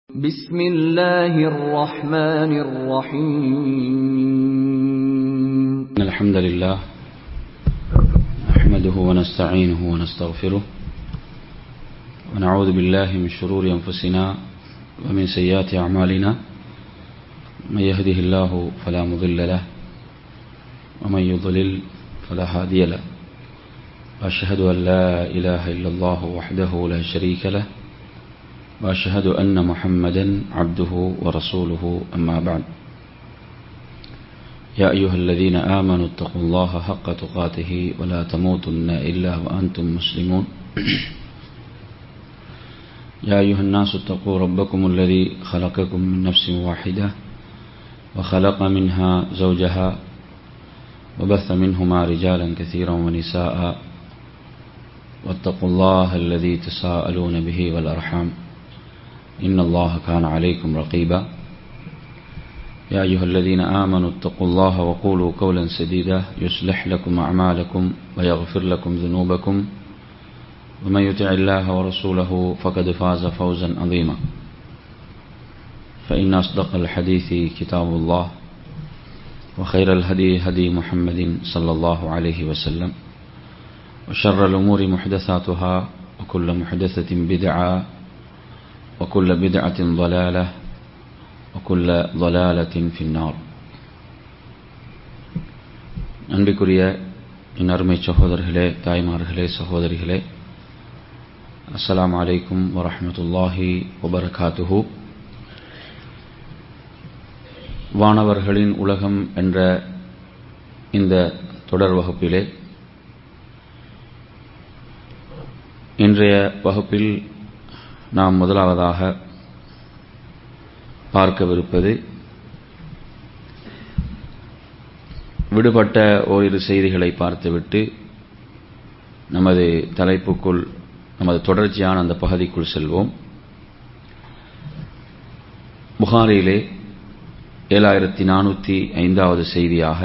بسم الله الرحمن الرحيم إن الحمد لله نحمده ونستعينه ونستغفره ونعوذ بالله من شرور أنفسنا ومن سيئات أعمالنا من يهده الله فلا مضل له ومن يضلل فلا هادي له وأشهد أن لا إله إلا الله وحده لا شريك له وأشهد أن محمدا عبده ورسوله أما بعد يا أيها الذين آمنوا اتقوا الله حق تقاته ولا تموتن إلا وأنتم مسلمون يا أيها الناس اتقوا ربكم الذي خلقكم من نفس واحدة وخلق منها زوجها وبث منهما رجالا كثيرا ونساء واتقوا الله الذي تساءلون به والأرحام إن الله كان عليكم رقيبا يا أيها الذين آمنوا اتقوا الله وقولوا قولا سديدا يصلح لكم أعمالكم ويغفر لكم ذنوبكم ومن يطع الله ورسوله فقد فاز فوزا عظيما فإن أصدق الحديث كتاب الله وخير الهدي هدي محمد صلى الله عليه وسلم وشر الأمور محدثاتها وكل محدثة بدعة وكل بدعة ضلالة وكل ضلالة في النار அன்பிற்குரிய என் அருமை சகோதரர்களே தாய்மார்களே சகோதரிகளே அஸ்ஸலாமு அலைக்கும் வரஹமத்துல்லாஹி வபரகாத்துஹு வானவர்களின் உலகம் என்ற இந்த தொடர் வகுப்பிலே இன்றைய வகுப்பில் நாம் முதலாவதாக பார்க்கவிருப்பது விடுபட்ட ஓரிரு செய்திகளை பார்த்துவிட்டு நமது தலைப்புக்குள் நமது தொடர்ச்சியான அந்த பகுதிக்குள் செல்வோம் புகாரிலே ஏழாயிரத்தி நானூற்றி ஐந்தாவது செய்தியாக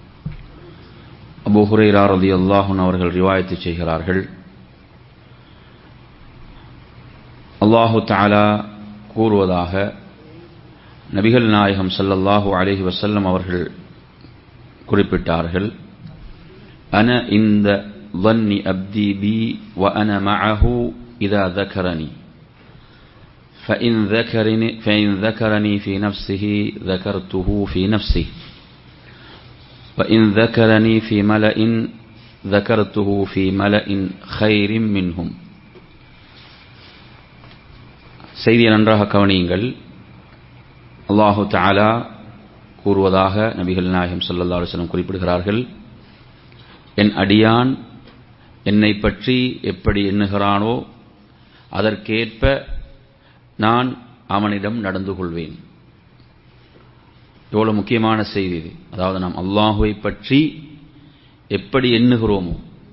அபு ஹுரைரா ரதி அல்லாஹுன் அவர்கள் ரிவாயத்து செய்கிறார்கள் அல்லாஹு தாலா கூறுவதாக நபிகள் நாயகம் சல்லல்லாஹு அலஹி வசல்லம் அவர்கள் குறிப்பிட்டார்கள் அன இந்த வன்னி அப்தி பி வ அன மஅஹு இதா ذكرني فإن ذكرني فإن ذكرني في نفسه ذكرته في نفسه وإن ذكرني في ملأ ذكرته في ملأ خير منهم செய்தியை நன்றாக கவனியுங்கள் அல்லாஹு தாலா கூறுவதாக நபிகள் நாயகம் சல்லா அலுவலம் குறிப்பிடுகிறார்கள் என் அடியான் என்னை பற்றி எப்படி எண்ணுகிறானோ அதற்கேற்ப நான் அவனிடம் நடந்து கொள்வேன் எவ்வளவு முக்கியமான செய்தி இது அதாவது நாம் அல்லாஹுவை பற்றி எப்படி எண்ணுகிறோமோ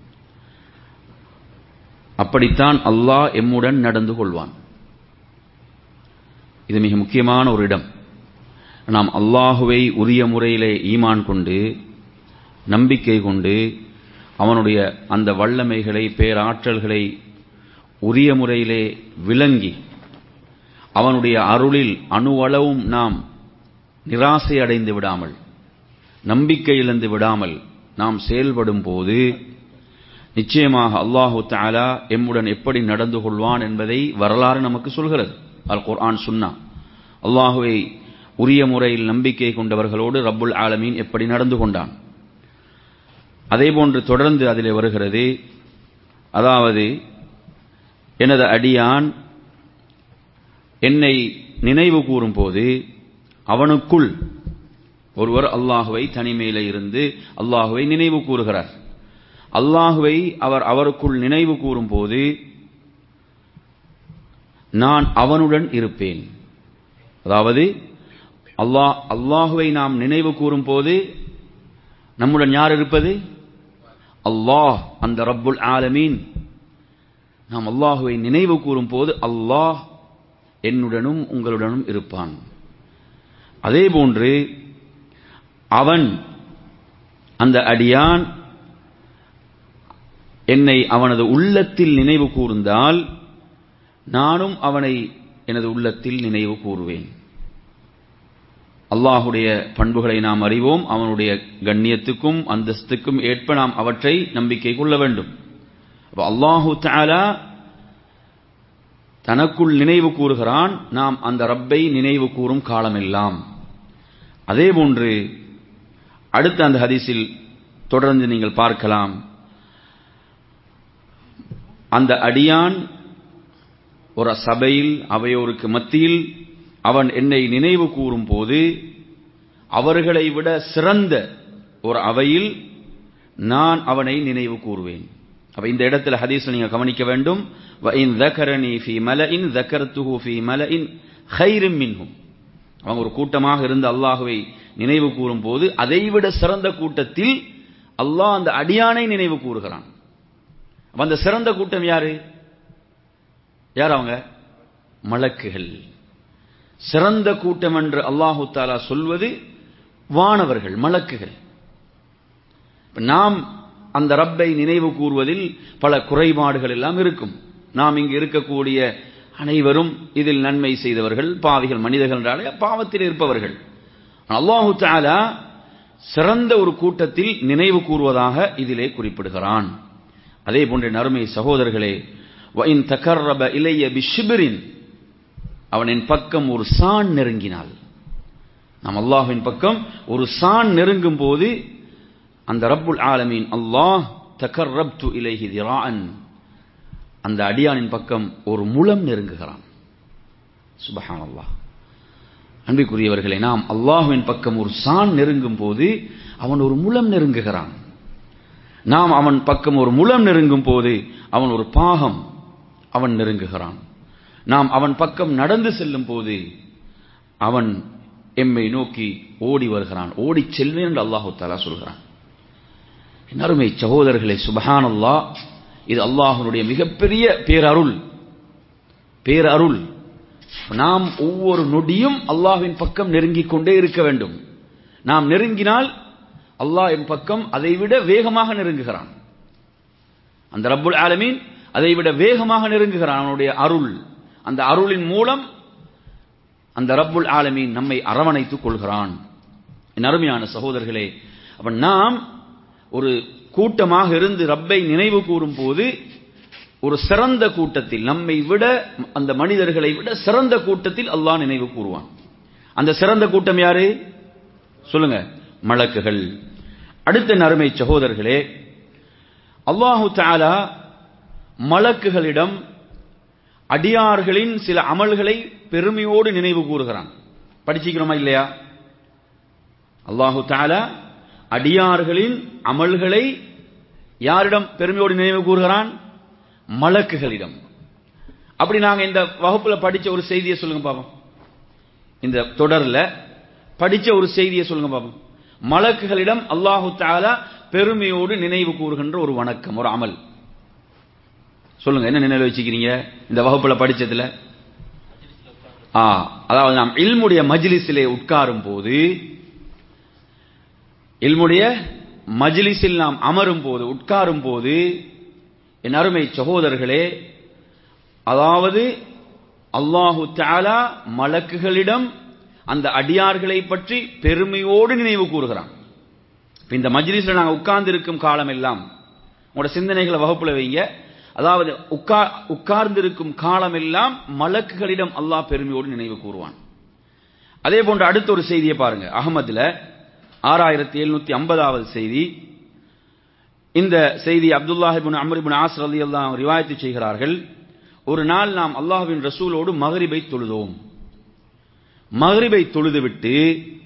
அப்படித்தான் அல்லாஹ் எம்முடன் நடந்து கொள்வான் இது மிக முக்கியமான ஒரு இடம் நாம் அல்லாஹுவை உரிய முறையிலே ஈமான் கொண்டு நம்பிக்கை கொண்டு அவனுடைய அந்த வல்லமைகளை பேராற்றல்களை உரிய முறையிலே விளங்கி அவனுடைய அருளில் அணுவளவும் நாம் நிராசை அடைந்து விடாமல் நம்பிக்கை இழந்து விடாமல் நாம் செயல்படும் போது நிச்சயமாக அல்லாஹு தாலா எம்முடன் எப்படி நடந்து கொள்வான் என்பதை வரலாறு நமக்கு சொல்கிறது அல் குர்ஆன் சுன்னா அல்லாஹுவை உரிய முறையில் நம்பிக்கை கொண்டவர்களோடு ரப்புல் ஆலமீன் எப்படி நடந்து கொண்டான் அதேபோன்று தொடர்ந்து அதிலே வருகிறது அதாவது எனது அடியான் என்னை நினைவு கூறும் போது அவனுக்குள் ஒருவர் அல்லாஹுவை தனிமையில இருந்து அல்லாஹுவை நினைவு கூறுகிறார் அல்லாஹுவை அவர் அவருக்குள் நினைவு கூறும் போது நான் அவனுடன் இருப்பேன் அதாவது அல்லாஹ் அல்லாஹுவை நாம் நினைவு கூறும் போது நம்முடன் யார் இருப்பது அல்லாஹ் அந்த ரப்புல் ஆலமீன் நாம் அல்லாஹுவை நினைவு கூறும் போது அல்லாஹ் என்னுடனும் உங்களுடனும் இருப்பான் அதே போன்று அவன் அந்த அடியான் என்னை அவனது உள்ளத்தில் நினைவு கூர்ந்தால் நானும் அவனை எனது உள்ளத்தில் நினைவு கூறுவேன் அல்லாஹுடைய பண்புகளை நாம் அறிவோம் அவனுடைய கண்ணியத்துக்கும் அந்தஸ்துக்கும் ஏற்ப நாம் அவற்றை நம்பிக்கை கொள்ள வேண்டும் அல்லாஹு தாலா தனக்குள் நினைவு கூறுகிறான் நாம் அந்த ரப்பை நினைவு கூறும் காலமெல்லாம் அதே போன்று அடுத்த அந்த ஹதீஸில் தொடர்ந்து நீங்கள் பார்க்கலாம் அந்த அடியான் ஒரு சபையில் அவையோருக்கு மத்தியில் அவன் என்னை நினைவு கூறும் போது அவர்களை விட சிறந்த ஒரு அவையில் நான் அவனை நினைவு கூறுவேன் அப்ப இந்த இடத்துல ஹதீஸ் நீங்க கவனிக்க வேண்டும் அவங்க ஒரு கூட்டமாக இருந்து அல்லாஹுவை நினைவு கூறும் போது அதைவிட சிறந்த கூட்டத்தில் அல்லாஹ் அந்த அடியானை நினைவு கூறுகிறான் அந்த சிறந்த கூட்டம் யாரு யார் அவங்க மலக்குகள் சிறந்த கூட்டம் என்று அல்லாஹு தாலா சொல்வது வானவர்கள் மலக்குகள் நாம் அந்த ரப்பை நினைவு கூறுவதில் பல குறைபாடுகள் எல்லாம் இருக்கும் நாம் இங்கு இருக்கக்கூடிய அனைவரும் இதில் நன்மை செய்தவர்கள் பாவிகள் மனிதர்கள் என்றாலே பாவத்தில் இருப்பவர்கள் அல்லாஹு தாலா சிறந்த ஒரு கூட்டத்தில் நினைவு கூறுவதாக இதிலே குறிப்பிடுகிறான் அதே போன்ற நறுமை சகோதரர்களே தகர்ரப இளைய பிஷிபிரின் அவன் என் பக்கம் ஒரு சான் நெருங்கினாள் நாம் அல்லாஹின் பக்கம் ஒரு சான் நெருங்கும் போது அந்த ரப்புல் ஆலமீன் அல்லாஹ் தகர்ரப்து இலைஹி திரான் அந்த அடியானின் பக்கம் ஒரு முலம் நெருங்குகிறான் சுபஹான் அல்லாஹ் அன்பிற்குரியவர்களே நாம் அல்லாஹுவின் பக்கம் ஒரு சான் நெருங்கும் போது அவன் ஒரு முலம் நெருங்குகிறான் நாம் அவன் பக்கம் ஒரு முலம் நெருங்கும் போது அவன் ஒரு பாகம் அவன் நெருங்குகிறான் நாம் அவன் பக்கம் நடந்து செல்லும் போது அவன் எம்மை நோக்கி ஓடி வருகிறான் ஓடி செல்வேன் என்று அல்லாஹு தாலா சொல்கிறான் அருமை சகோதரர்களே சுபஹான் அல்லா இது அல்லாஹனுடைய மிகப்பெரிய பேரருள் பேரருள் நாம் ஒவ்வொரு நொடியும் அல்லாஹ்வின் பக்கம் நெருங்கிக் கொண்டே இருக்க வேண்டும் நாம் நெருங்கினால் அல்லாஹ் என் பக்கம் அதைவிட வேகமாக நெருங்குகிறான் அந்த ரப்புல் ஆலமீன் அதைவிட வேகமாக நெருங்குகிறான் அவனுடைய அருள் அந்த அருளின் மூலம் அந்த ரப்புல் ஆலமீன் நம்மை அரவணைத்துக் கொள்கிறான் என் அருமையான சகோதரர்களே அப்ப நாம் ஒரு கூட்டமாக இருந்து ரப்பை நினைவு கூறும் போது ஒரு சிறந்த கூட்டத்தில் நம்மை விட அந்த மனிதர்களை விட சிறந்த கூட்டத்தில் அல்லாஹ் நினைவு கூறுவான் அந்த சிறந்த கூட்டம் யாரு சொல்லுங்க மலக்குகள் அடுத்த நறுமை சகோதரர்களே அல்லாஹு தாலா மலக்குகளிடம் அடியார்களின் சில அமல்களை பெருமையோடு நினைவு கூறுகிறான் படிச்சுக்கிறோமா இல்லையா அல்லாஹு தாலா அடியார்களின் அமல்களை யாரிடம் பெருமையோடு நினைவு கூறுகிறான் மலக்குகளிடம் அப்படி நாங்க இந்த வகுப்புல படிச்ச ஒரு செய்தியை சொல்லுங்க பாப்போம் இந்த தொடர்ல படிச்ச ஒரு செய்தியை சொல்லுங்க பாப்போம் மலக்குகளிடம் அல்லாஹு தாலா பெருமையோடு நினைவு கூறுகின்ற ஒரு வணக்கம் ஒரு அமல் சொல்லுங்க என்ன நினைவு வச்சுக்கிறீங்க இந்த வகுப்புல படிச்சதுல ஆ அதாவது நாம் இல்முடைய மஜ்லிஸிலே உட்காரும் போது இல்முடைய மஜ்லிஸில் நாம் அமரும் போது உட்காரும் போது என் அருமை சகோதரர்களே அதாவது அல்லாஹு தாலா மலக்குகளிடம் அந்த அடியார்களை பற்றி பெருமையோடு நினைவு கூறுகிறான் இந்த மஜ்லிஸ்ல நாங்கள் உட்கார்ந்து இருக்கும் காலம் எல்லாம் உங்களோட சிந்தனைகளை வகுப்புல வைங்க அதாவது உட்கார்ந்திருக்கும் காலம் எல்லாம் மலக்குகளிடம் அல்லாஹ் பெருமையோடு நினைவு கூறுவான் அதே போன்ற அடுத்த ஒரு செய்தியை பாருங்க அகமதுல ஆறாயிரத்தி எழுநூத்தி ஐம்பதாவது செய்தி இந்த செய்தி அப்துல்லாஹிபின் அமரிபின் ஆஸ் அலி அல்லாம் ரிவாயத்து செய்கிறார்கள் ஒரு நாள் நாம் அல்லாஹுவின் ரசூலோடு மகரிபை தொழுதோம் மகரிபை தொழுதுவிட்டு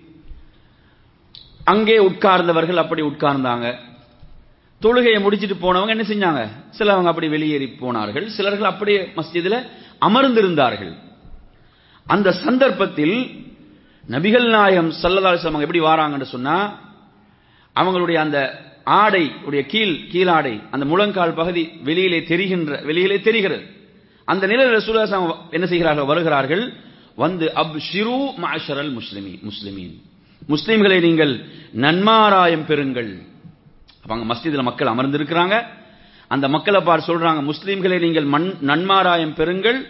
அங்கே உட்கார்ந்தவர்கள் அப்படி உட்கார்ந்தாங்க தொழுகையை முடிச்சிட்டு போனவங்க என்ன செஞ்சாங்க சிலவங்க அப்படி வெளியேறி போனார்கள் சிலர்கள் அப்படியே மஸ்ஜிதில் அமர்ந்திருந்தார்கள் அந்த சந்தர்ப்பத்தில் நபிகள் நாயகம் சல்லதாசம் எப்படி வாராங்கன்னு சொன்னா அவங்களுடைய அந்த ஆடை உடைய கீழ் கீழாடை அந்த முழங்கால் பகுதி வெளியிலே தெரிகின்ற வெளியிலே தெரிகிறது அந்த நிலையில் ரசூலாசம் என்ன செய்கிறார்கள் வருகிறார்கள் வந்து அப் ஷிரு மாஷரல் முஸ்லிமி முஸ்லிமீன் முஸ்லிம்களை நீங்கள் நன்மாராயம் பெறுங்கள் அவங்க மஸ்ஜிதில் மக்கள் அமர்ந்திருக்கிறாங்க அந்த மக்களை பார் சொல்றாங்க முஸ்லிம்களை நீங்கள் மண் நன்மாராயம் பெறுங்கள்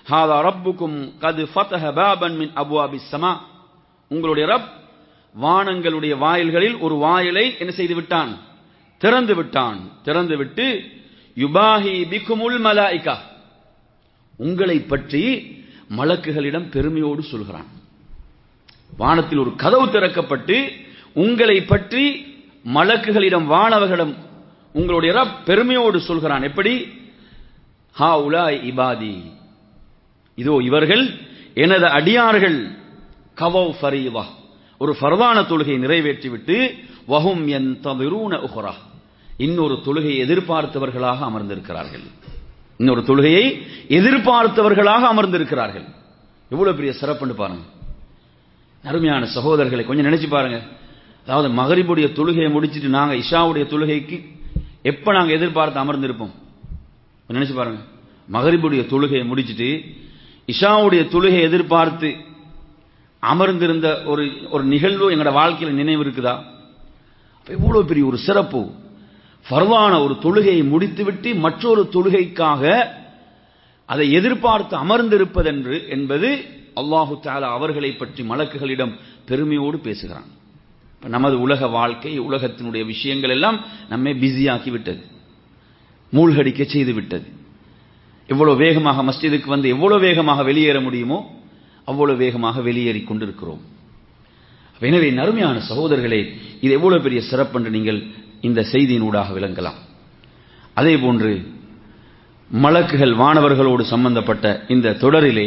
ஹாதா ரப்புக்கும் கது ஃபதஹ பாபன் மின் அபுவாபிஸ் ஸமா உங்களுடைய ரப் வானங்களுடைய வாயில்களில் ஒரு வாயிலை என்ன செய்து விட்டான் திறந்து விட்டான் திறந்து விட்டு யுபாஹி பிக்குமுல் மலாயிகா உங்களை பற்றி மலக்குகளிடம் பெருமையோடு சொல்கிறான் வானத்தில் ஒரு கதவு திறக்கப்பட்டு உங்களை பற்றி மலக்குகளிடம் வானவர்களிடம் உங்களுடைய ரப் பெருமையோடு சொல்கிறான் எப்படி ஹா உலாய் இபாதி இதோ இவர்கள் எனது அடியார்கள் கவவ் ஃபரீவா ஒரு ஃபர்தான தொழுகை நிறைவேற்றிவிட்டு வஹும் என் தவிரூன உஹரா இன்னொரு தொழுகையை எதிர்பார்த்தவர்களாக அமர்ந்திருக்கிறார்கள் இன்னொரு தொழுகையை எதிர்பார்த்தவர்களாக அமர்ந்திருக்கிறார்கள் எவ்வளவு பெரிய சிறப்புன்னு பாருங்க அருமையான சகோதரர்களை கொஞ்சம் நினைச்சு பாருங்க அதாவது மகரிபுடைய தொழுகையை முடிச்சிட்டு நாங்க இஷாவுடைய தொழுகைக்கு எப்ப நாங்க எதிர்பார்த்து அமர்ந்திருப்போம் நினைச்சு பாருங்க மகரிபுடைய தொழுகையை முடிச்சிட்டு இஷாவுடைய தொழுகையை எதிர்பார்த்து அமர்ந்திருந்த ஒரு ஒரு நிகழ்வு எங்களோட வாழ்க்கையில் நினைவு இருக்குதா இவ்வளவு பெரிய ஒரு சிறப்பு ஃபர்வான ஒரு தொழுகையை முடித்துவிட்டு மற்றொரு தொழுகைக்காக அதை எதிர்பார்த்து அமர்ந்திருப்பதென்று என்பது அல்லாஹு தாலா அவர்களை பற்றி மலக்குகளிடம் பெருமையோடு பேசுகிறான் நமது உலக வாழ்க்கை உலகத்தினுடைய விஷயங்கள் எல்லாம் நம்மை பிஸியாக்கி விட்டது மூழ்கடிக்க செய்து விட்டது எவ்வளவு வேகமாக மஸ்ஜிதுக்கு வந்து எவ்வளவு வேகமாக வெளியேற முடியுமோ அவ்வளவு வேகமாக வெளியேறி கொண்டிருக்கிறோம் எனவே நறுமையான சகோதரர்களே இது எவ்வளவு பெரிய சிறப்பு என்று நீங்கள் இந்த செய்தியினூடாக விளங்கலாம் அதே போன்று மலக்குகள் வானவர்களோடு சம்பந்தப்பட்ட இந்த தொடரிலே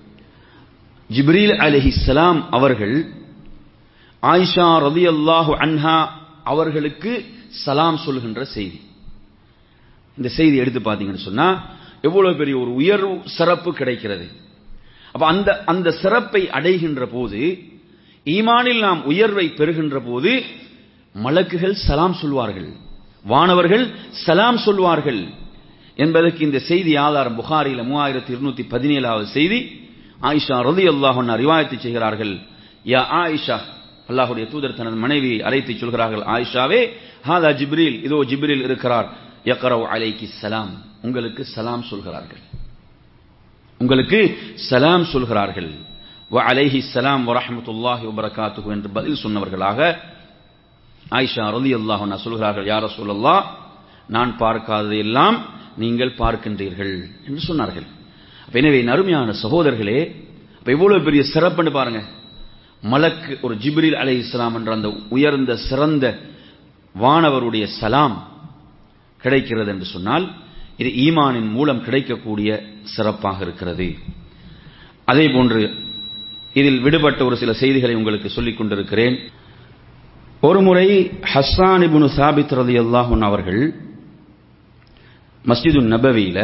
ஜிப்ரீல் அலிஹிஸ்லாம் அவர்கள் ஆயிஷா ரதி அல்லாஹு அன்ஹா அவர்களுக்கு சலாம் சொல்கின்ற செய்தி இந்த செய்தி எடுத்து பார்த்தீங்கன்னு சொன்னா எவ்வளவு பெரிய ஒரு உயர்வு சிறப்பு கிடைக்கிறது அப்ப அந்த அந்த சிறப்பை அடைகின்ற போது ஈமானில் நாம் உயர்வை பெறுகின்ற போது மலக்குகள் சலாம் சொல்வார்கள் வானவர்கள் சலாம் சொல்வார்கள் என்பதற்கு இந்த செய்தி ஆதாரம் புகாரில மூவாயிரத்தி இருநூத்தி பதினேழாவது செய்தி ஆயிஷா ரதி அல்லாஹ் ரிவாயத்து செய்கிறார்கள் யா ஆயிஷா அல்லாஹுடைய தூதர் தனது மனைவி அழைத்து சொல்கிறார்கள் ஆயிஷாவே ஹாதா ஜிப்ரீல் இதோ ஜிப்ரீல் இருக்கிறார் யக்கரவ் அலைக்கு சலாம் உங்களுக்கு சலாம் சொல்கிறார்கள் உங்களுக்கு சலாம் சொல்கிறார்கள் வ அலைஹி சலாம் வரஹமத்துல்லாஹி வபரகாத்துஹு என்று பதில் சொன்னவர்களாக ஆயிஷா ரதி அல்லாஹ் சொல்கிறார்கள் யார சொல்லல்லா நான் பார்க்காததையெல்லாம் நீங்கள் பார்க்கின்றீர்கள் என்று சொன்னார்கள் எனவே நறுமையான சகோதரர்களே அப்ப எவ்வளவு பெரிய சிறப்புன்னு பாருங்க மலக்கு ஒரு ஜிப்ரில் அலை இஸ்லாம் என்ற அந்த உயர்ந்த சிறந்த வானவருடைய சலாம் கிடைக்கிறது என்று சொன்னால் இது ஈமானின் மூலம் கிடைக்கக்கூடிய சிறப்பாக இருக்கிறது அதே போன்று இதில் விடுபட்ட ஒரு சில செய்திகளை உங்களுக்கு சொல்லிக் கொண்டிருக்கிறேன் ஒருமுறை ஹஸ்ஸான் இபுனு சாபித் ரதி அல்லாஹன் அவர்கள் மஸ்ஜிது நபவியில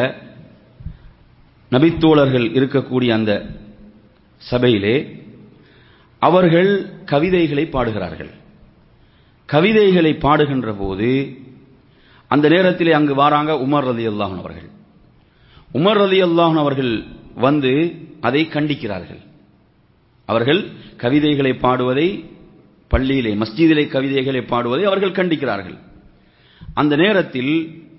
நபித்தோழர்கள் இருக்கக்கூடிய அந்த சபையிலே அவர்கள் கவிதைகளை பாடுகிறார்கள் கவிதைகளை பாடுகின்ற போது அந்த நேரத்திலே அங்கு வாராங்க உமர் ரதி அல்லாஹன் அவர்கள் உமர் ரதி அல்லாஹன் அவர்கள் வந்து அதை கண்டிக்கிறார்கள் அவர்கள் கவிதைகளை பாடுவதை பள்ளியிலே மஸ்ஜிதிலே கவிதைகளை பாடுவதை அவர்கள் கண்டிக்கிறார்கள் அந்த நேரத்தில்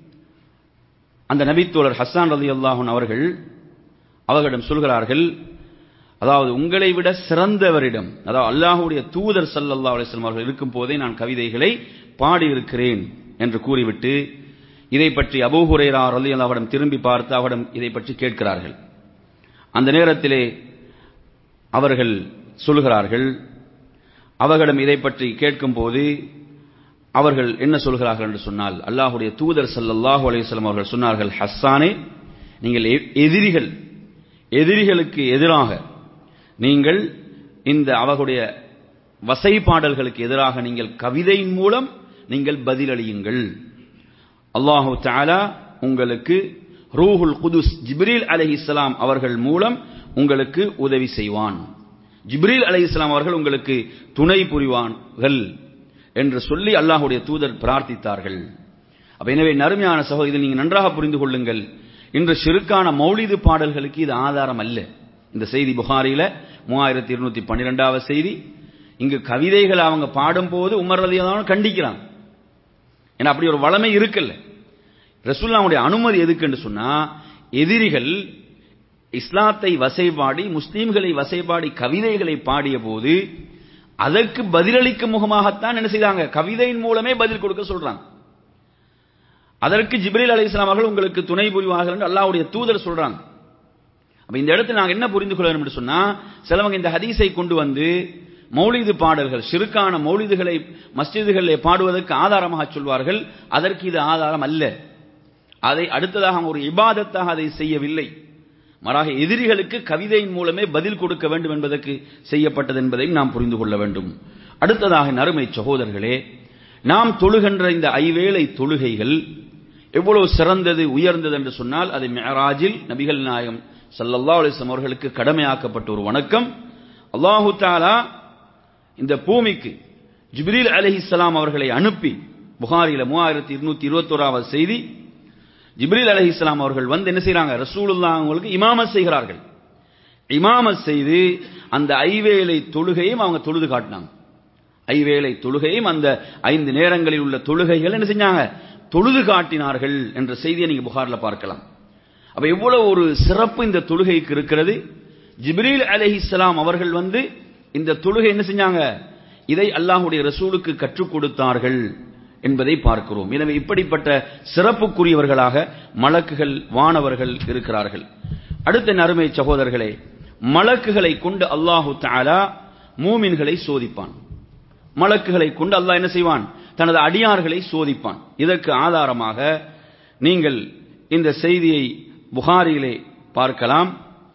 அந்த நபித்தோழர் ஹஸ்ஸான் ரதி அல்லாஹன் அவர்கள் அவர்களிடம் சொல்கிறார்கள் அதாவது உங்களை விட சிறந்தவரிடம் அதாவது அல்லாஹுடைய தூதர் சல்லல்லா அலிஸ்லாம் அவர்கள் இருக்கும் போதே நான் கவிதைகளை பாடியிருக்கிறேன் என்று கூறிவிட்டு இதை பற்றி அபூஹுரேரா ரலி அவரிடம் திரும்பி பார்த்து அவரிடம் இதை பற்றி கேட்கிறார்கள் அந்த நேரத்திலே அவர்கள் சொல்கிறார்கள் அவர்களிடம் இதை பற்றி கேட்கும்போது அவர்கள் என்ன சொல்கிறார்கள் என்று சொன்னால் அல்லாஹுடைய தூதர் சல்லல்லாஹு அலையம் அவர்கள் சொன்னார்கள் ஹஸ்ஸானே நீங்கள் எதிரிகள் எதிரிகளுக்கு எதிராக நீங்கள் இந்த அவர்களுடைய வசைப்பாடல்களுக்கு எதிராக நீங்கள் கவிதையின் மூலம் நீங்கள் பதிலளியுங்கள் அல்லாஹு தாலா உங்களுக்கு ரூஹுல் குதுஸ் ஜிப்ரீல் அலி இஸ்லாம் அவர்கள் மூலம் உங்களுக்கு உதவி செய்வான் ஜிப்ரீல் அலி இஸ்லாம் அவர்கள் உங்களுக்கு துணை புரிவான்கள் என்று சொல்லி அல்லாஹுடைய தூதர் பிரார்த்தித்தார்கள் அப்ப எனவே நறுமையான சகோதரி நீங்கள் நன்றாக புரிந்து கொள்ளுங்கள் இன்று சிறுக்கான மௌலிது பாடல்களுக்கு இது ஆதாரம் அல்ல இந்த செய்தி புகாரில மூவாயிரத்தி இருநூத்தி பன்னிரெண்டாவது செய்தி இங்கு கவிதைகள் அவங்க பாடும்போது உமர் ரதியாதான் கண்டிக்கிறாங்க ஏன்னா அப்படி ஒரு வளமை இருக்குல்ல ரசுல்லாவுடைய அனுமதி எதுக்குன்னு சொன்னா எதிரிகள் இஸ்லாத்தை வசைபாடி முஸ்லீம்களை வசைபாடி கவிதைகளை பாடிய போது அதற்கு பதிலளிக்கும் முகமாகத்தான் என்ன செய்தாங்க கவிதையின் மூலமே பதில் கொடுக்க சொல்றாங்க அதற்கு ஜிப்ரீல் அலி இஸ்லாம் அவர்கள் உங்களுக்கு துணை புரிவார்கள் என்று அல்லாவுடைய தூதர் சொல்றாங்க அப்ப இந்த இடத்துல நாங்க என்ன புரிந்து கொள்ள வேண்டும் என்று சொன்னா சிலவங்க இந்த ஹதீஸை கொண்டு வந்து மௌலிது பாடல்கள் சிறுக்கான மௌலிதுகளை மஸ்ஜிதுகளில் பாடுவதற்கு ஆதாரமாக சொல்வார்கள் அதற்கு இது ஆதாரம் அல்ல அதை அடுத்ததாக ஒரு இபாதத்தாக அதை செய்யவில்லை மாறாக எதிரிகளுக்கு கவிதையின் மூலமே பதில் கொடுக்க வேண்டும் என்பதற்கு செய்யப்பட்டது என்பதையும் நாம் புரிந்து கொள்ள வேண்டும் அடுத்ததாக நறுமை சகோதரர்களே நாம் தொழுகின்ற இந்த ஐவேளை தொழுகைகள் எவ்வளவு சிறந்தது உயர்ந்தது என்று சொன்னால் அது மெஹராஜில் நபிகள் நாயகம் சல்லல்லா அலிஸ்லாம் அவர்களுக்கு கடமையாக்கப்பட்ட ஒரு வணக்கம் அல்லாஹு தாலா இந்த பூமிக்கு ஜிப்ரீல் அலிஹிஸ்லாம் அவர்களை அனுப்பி புகாரில மூவாயிரத்தி இருநூத்தி இருபத்தோராவது செய்தி ஜிப்ரீல் அலி இஸ்லாம் அவர்கள் வந்து என்ன செய்யறாங்க ரசூலுல்லா அவங்களுக்கு இமாமத் செய்கிறார்கள் இமாமத் செய்து அந்த ஐவேளை தொழுகையும் அவங்க தொழுது காட்டினாங்க ஐவேளை தொழுகையும் அந்த ஐந்து நேரங்களில் உள்ள தொழுகைகள் என்ன செஞ்சாங்க தொழுது காட்டினார்கள் என்ற செய்தியை நீங்க புகார்ல பார்க்கலாம் அப்ப எவ்வளவு ஒரு சிறப்பு இந்த தொழுகைக்கு இருக்கிறது ஜிப்ரீல் அலி இஸ்லாம் அவர்கள் வந்து இந்த தொழுகை என்ன செஞ்சாங்க இதை அல்லாஹுடைய ரசூலுக்கு கற்றுக் கொடுத்தார்கள் என்பதை பார்க்கிறோம் எனவே இப்படிப்பட்ட சிறப்புக்குரியவர்களாக மலக்குகள் வானவர்கள் இருக்கிறார்கள் அடுத்த நறுமை சகோதரர்களே மலக்குகளை கொண்டு அல்லாஹு தாலா மூமின்களை சோதிப்பான் மலக்குகளை கொண்டு அல்லாஹ் என்ன செய்வான் தனது அடியார்களை சோதிப்பான் இதற்கு ஆதாரமாக நீங்கள் இந்த செய்தியை புகாரியிலே பார்க்கலாம்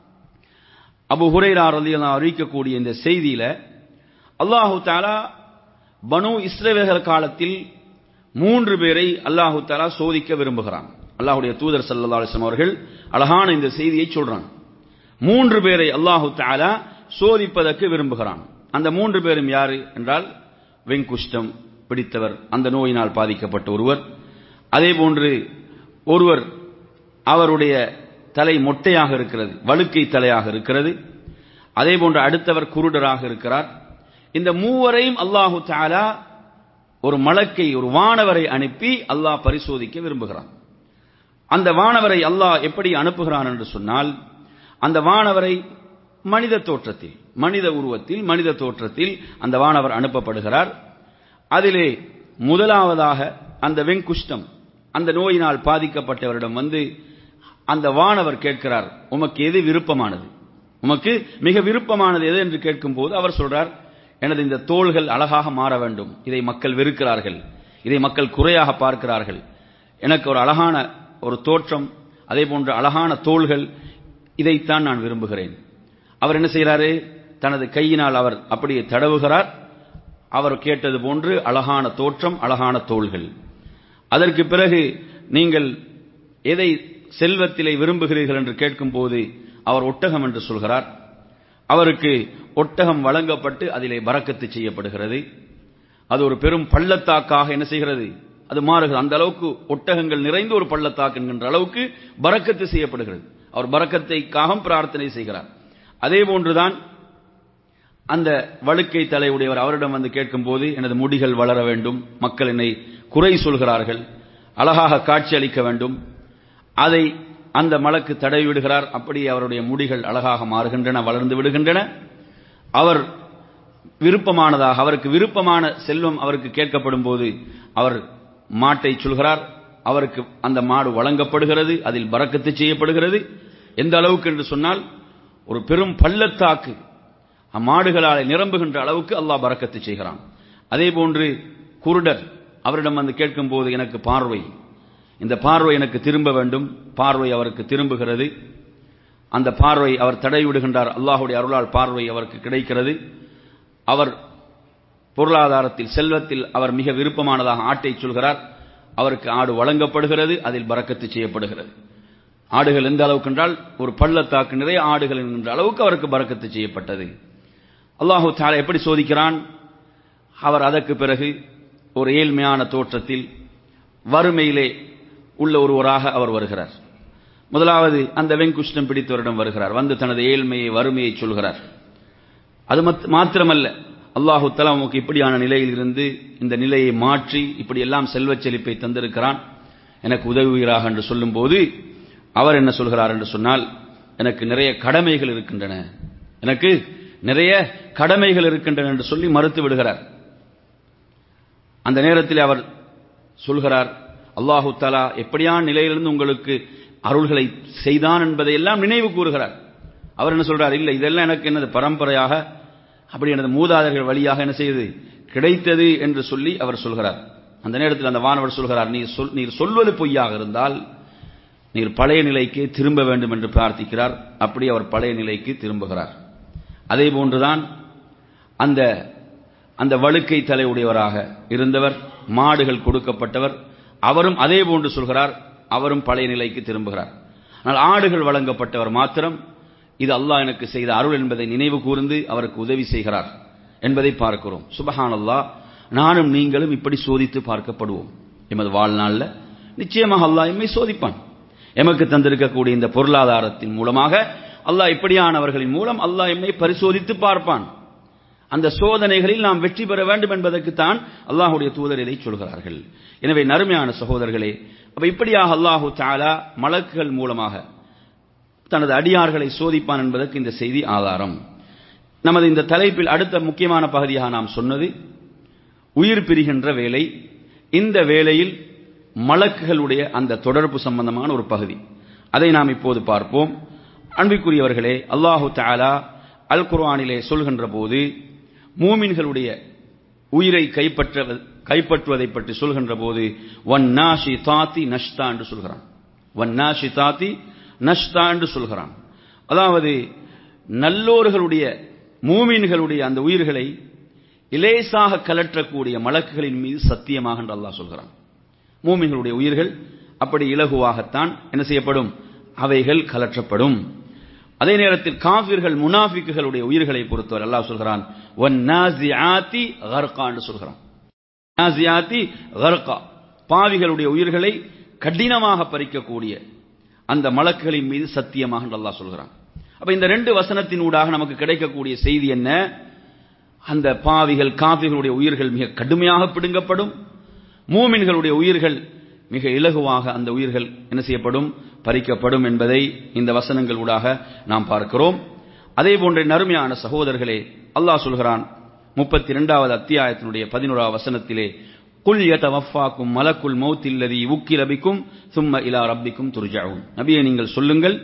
அபு ஹுரைரா ரலியல்லாஹு அறிவிக்கக்கூடிய இந்த செய்தியில அல்லாஹு தாலா பனு இஸ்ரவேலர் காலத்தில் மூன்று பேரை அல்லாஹு தாலா சோதிக்க விரும்புகிறான் அல்லாஹுடைய தூதர் சல்லா அலிஸ்லாம் அவர்கள் அழகான இந்த செய்தியை சொல்றான் மூன்று பேரை அல்லாஹு தாலா சோதிப்பதற்கு விரும்புகிறான் அந்த மூன்று பேரும் யாரு என்றால் வெங்குஷ்டம் பிடித்தவர் அந்த நோயினால் பாதிக்கப்பட்ட ஒருவர் அதே போன்று ஒருவர் அவருடைய தலை மொட்டையாக இருக்கிறது வழுக்கை தலையாக இருக்கிறது அதே போன்று அடுத்தவர் குருடராக இருக்கிறார் இந்த மூவரையும் அல்லாஹு தாலா ஒரு மலக்கை ஒரு வானவரை அனுப்பி அல்லாஹ் பரிசோதிக்க விரும்புகிறான் அந்த வானவரை அல்லாஹ் எப்படி அனுப்புகிறான் என்று சொன்னால் அந்த வானவரை மனித தோற்றத்தில் மனித உருவத்தில் மனித தோற்றத்தில் அந்த வானவர் அனுப்பப்படுகிறார் அதிலே முதலாவதாக அந்த வெங்குஷ்டம் அந்த நோயினால் பாதிக்கப்பட்டவரிடம் வந்து அந்த வானவர் கேட்கிறார் உமக்கு எது விருப்பமானது உமக்கு மிக விருப்பமானது எது என்று கேட்கும் போது அவர் சொல்றார் எனது இந்த தோள்கள் அழகாக மாற வேண்டும் இதை மக்கள் வெறுக்கிறார்கள் இதை மக்கள் குறையாக பார்க்கிறார்கள் எனக்கு ஒரு அழகான ஒரு தோற்றம் அதே போன்ற அழகான தோள்கள் இதைத்தான் நான் விரும்புகிறேன் அவர் என்ன செய்கிறாரு தனது கையினால் அவர் அப்படியே தடவுகிறார் அவர் கேட்டது போன்று அழகான தோற்றம் அழகான தோள்கள் அதற்கு பிறகு நீங்கள் எதை செல்வத்திலே விரும்புகிறீர்கள் என்று கேட்கும்போது அவர் ஒட்டகம் என்று சொல்கிறார் அவருக்கு ஒட்டகம் வழங்கப்பட்டு அதிலே பறக்கத்து செய்யப்படுகிறது அது ஒரு பெரும் பள்ளத்தாக்காக என்ன செய்கிறது அது மாறுகிறது அந்த அளவுக்கு ஒட்டகங்கள் நிறைந்த ஒரு பள்ளத்தாக்கு என்கின்ற அளவுக்கு பறக்கத்து செய்யப்படுகிறது அவர் பறக்கத்தைக்காக பிரார்த்தனை செய்கிறார் அதே போன்றுதான் அந்த வழுக்கை தலையுடையவர் அவரிடம் வந்து கேட்கும்போது எனது முடிகள் வளர வேண்டும் மக்கள் என்னை குறை சொல்கிறார்கள் அழகாக காட்சி அளிக்க வேண்டும் அதை அந்த மலக்கு தடவி விடுகிறார் அப்படியே அவருடைய முடிகள் அழகாக மாறுகின்றன வளர்ந்து விடுகின்றன அவர் விருப்பமானதாக அவருக்கு விருப்பமான செல்வம் அவருக்கு கேட்கப்படும் போது அவர் மாட்டை சொல்கிறார் அவருக்கு அந்த மாடு வழங்கப்படுகிறது அதில் பறக்கத்து செய்யப்படுகிறது எந்த அளவுக்கு என்று சொன்னால் ஒரு பெரும் பள்ளத்தாக்கு அம்மாடுகளால் நிரம்புகின்ற அளவுக்கு அல்லாஹ் பறக்கத்து செய்கிறான் அதே போன்று குருடர் அவரிடம் வந்து கேட்கும் போது எனக்கு பார்வை இந்த பார்வை எனக்கு திரும்ப வேண்டும் பார்வை அவருக்கு திரும்புகிறது அந்த பார்வை அவர் தடை விடுகின்றார் அல்லாஹுடைய அருளால் பார்வை அவருக்கு கிடைக்கிறது அவர் பொருளாதாரத்தில் செல்வத்தில் அவர் மிக விருப்பமானதாக ஆட்டை சொல்கிறார் அவருக்கு ஆடு வழங்கப்படுகிறது அதில் பறக்கத்து செய்யப்படுகிறது ஆடுகள் எந்த அளவுக்கு என்றால் ஒரு பள்ளத்தாக்கு நிறைய ஆடுகள் என்கின்ற அளவுக்கு அவருக்கு பறக்கத்து செய்யப்பட்டது அல்லாஹு தாலா எப்படி சோதிக்கிறான் அவர் அதற்கு பிறகு ஒரு ஏழ்மையான தோற்றத்தில் வறுமையிலே உள்ள ஒருவராக அவர் வருகிறார் முதலாவது அந்த வெங்குஷ்டம் பிடித்தவரிடம் வருகிறார் வந்து தனது ஏழ்மையை வறுமையை சொல்கிறார் அது மாத்திரமல்ல அல்லாஹு தலா உமக்கு இப்படியான நிலையில் இருந்து இந்த நிலையை மாற்றி இப்படி எல்லாம் செல்வச் செழிப்பை தந்திருக்கிறான் எனக்கு உதவுகிறாக என்று சொல்லும்போது அவர் என்ன சொல்கிறார் என்று சொன்னால் எனக்கு நிறைய கடமைகள் இருக்கின்றன எனக்கு நிறைய கடமைகள் இருக்கின்றன என்று சொல்லி மறுத்து விடுகிறார் அந்த நேரத்தில் அவர் சொல்கிறார் அல்லாஹு தாலா எப்படியான நிலையிலிருந்து உங்களுக்கு அருள்களை செய்தான் என்பதை எல்லாம் நினைவு கூறுகிறார் அவர் என்ன சொல்றார் இல்லை இதெல்லாம் எனக்கு என்னது பரம்பரையாக அப்படி எனது மூதாதையர்கள் வழியாக என்ன செய்தது கிடைத்தது என்று சொல்லி அவர் சொல்கிறார் அந்த நேரத்தில் அந்த வானவர் சொல்கிறார் நீர் சொல் நீர் சொல்வது பொய்யாக இருந்தால் நீர் பழைய நிலைக்கே திரும்ப வேண்டும் என்று பிரார்த்திக்கிறார் அப்படி அவர் பழைய நிலைக்கு திரும்புகிறார் அதே போன்றுதான் அந்த அந்த வழுக்கை தலையுடையவராக இருந்தவர் மாடுகள் கொடுக்கப்பட்டவர் அவரும் அதே போன்று சொல்கிறார் அவரும் பழைய நிலைக்கு திரும்புகிறார் ஆனால் ஆடுகள் வழங்கப்பட்டவர் மாத்திரம் இது அல்லாஹ் எனக்கு செய்த அருள் என்பதை நினைவு கூர்ந்து அவருக்கு உதவி செய்கிறார் என்பதை பார்க்கிறோம் சுபஹான் அல்லாஹ் நானும் நீங்களும் இப்படி சோதித்து பார்க்கப்படுவோம் எமது வாழ்நாளில் நிச்சயமாக அல்லாஹ் எம்மை சோதிப்பான் எமக்கு தந்திருக்கக்கூடிய இந்த பொருளாதாரத்தின் மூலமாக அல்லாஹ் இப்படியானவர்களின் மூலம் அல்லாஹ் எம்மை பரிசோதித்து பார்ப்பான் அந்த சோதனைகளில் நாம் வெற்றி பெற வேண்டும் என்பதற்குத்தான் அல்லாஹுடைய தூதர் இதை சொல்கிறார்கள் எனவே நறுமையான சகோதரர்களே அப்ப இப்படியாக அல்லாஹு தாலா மலக்குகள் மூலமாக தனது அடியார்களை சோதிப்பான் என்பதற்கு இந்த செய்தி ஆதாரம் நமது இந்த தலைப்பில் அடுத்த முக்கியமான பகுதியாக நாம் சொன்னது உயிர் பிரிகின்ற வேலை இந்த வேளையில் மலக்குகளுடைய அந்த தொடர்பு சம்பந்தமான ஒரு பகுதி அதை நாம் இப்போது பார்ப்போம் அன்பிற்குரியவர்களே அல்லாஹு தாலா அல் குர்ஆனிலே சொல்கின்ற போது மூமின்களுடைய உயிரை கைப்பற்ற கைப்பற்றுவதை பற்றி சொல்கின்ற போது ஒன் நாஷி தாத்தி நஷ்தா என்று சொல்கிறான் ஒன் நாஷி தாத்தி நஷ்தா என்று சொல்கிறான் அதாவது நல்லோர்களுடைய மூமின்களுடைய அந்த உயிர்களை இலேசாக கலற்றக்கூடிய மலக்குகளின் மீது சத்தியமாக என்று அல்லாஹ் சொல்கிறான் மூமின்களுடைய உயிர்கள் அப்படி இலகுவாகத்தான் என்ன செய்யப்படும் அவைகள் கலற்றப்படும் அதே நேரத்தில் காபிர்கள் முனாஃபிக்குகளுடைய உயிர்களை பொறுத்தவரை அல்லாஹ் சொல்கிறான் ஒன் நாசியாத்தி கர்கா என்று சொல்கிறான் நாசியாத்தி கர்கா பாவிகளுடைய உயிர்களை கடினமாக பறிக்கக்கூடிய அந்த மலக்குகளின் மீது சத்தியமாக என்று அல்லாஹ் சொல்கிறான் அப்ப இந்த ரெண்டு வசனத்தின் ஊடாக நமக்கு கிடைக்கக்கூடிய செய்தி என்ன அந்த பாவிகள் காபிகளுடைய உயிர்கள் மிக கடுமையாக பிடுங்கப்படும் மூமின்களுடைய உயிர்கள் மிக இலகுவாக அந்த உயிர்கள் என்ன செய்யப்படும் பறிக்கப்படும் என்பதை இந்த வசனங்கள் ஊடாக நாம் பார்க்கிறோம் அதே போன்ற நறுமையான சகோதரர்களே அல்லாஹ் சொல்கிறான் முப்பத்தி இரண்டாவது அத்தியாயத்தினுடைய பதினோராவது வசனத்திலே குல் யதவஃபாக்கும் மலக்குல் மௌத்தில்லதி உக்கிரபிக்கும் சும்ம இலா ரப்பிக்கும் துர்ஜாவும் நபியை நீங்கள் சொல்லுங்கள்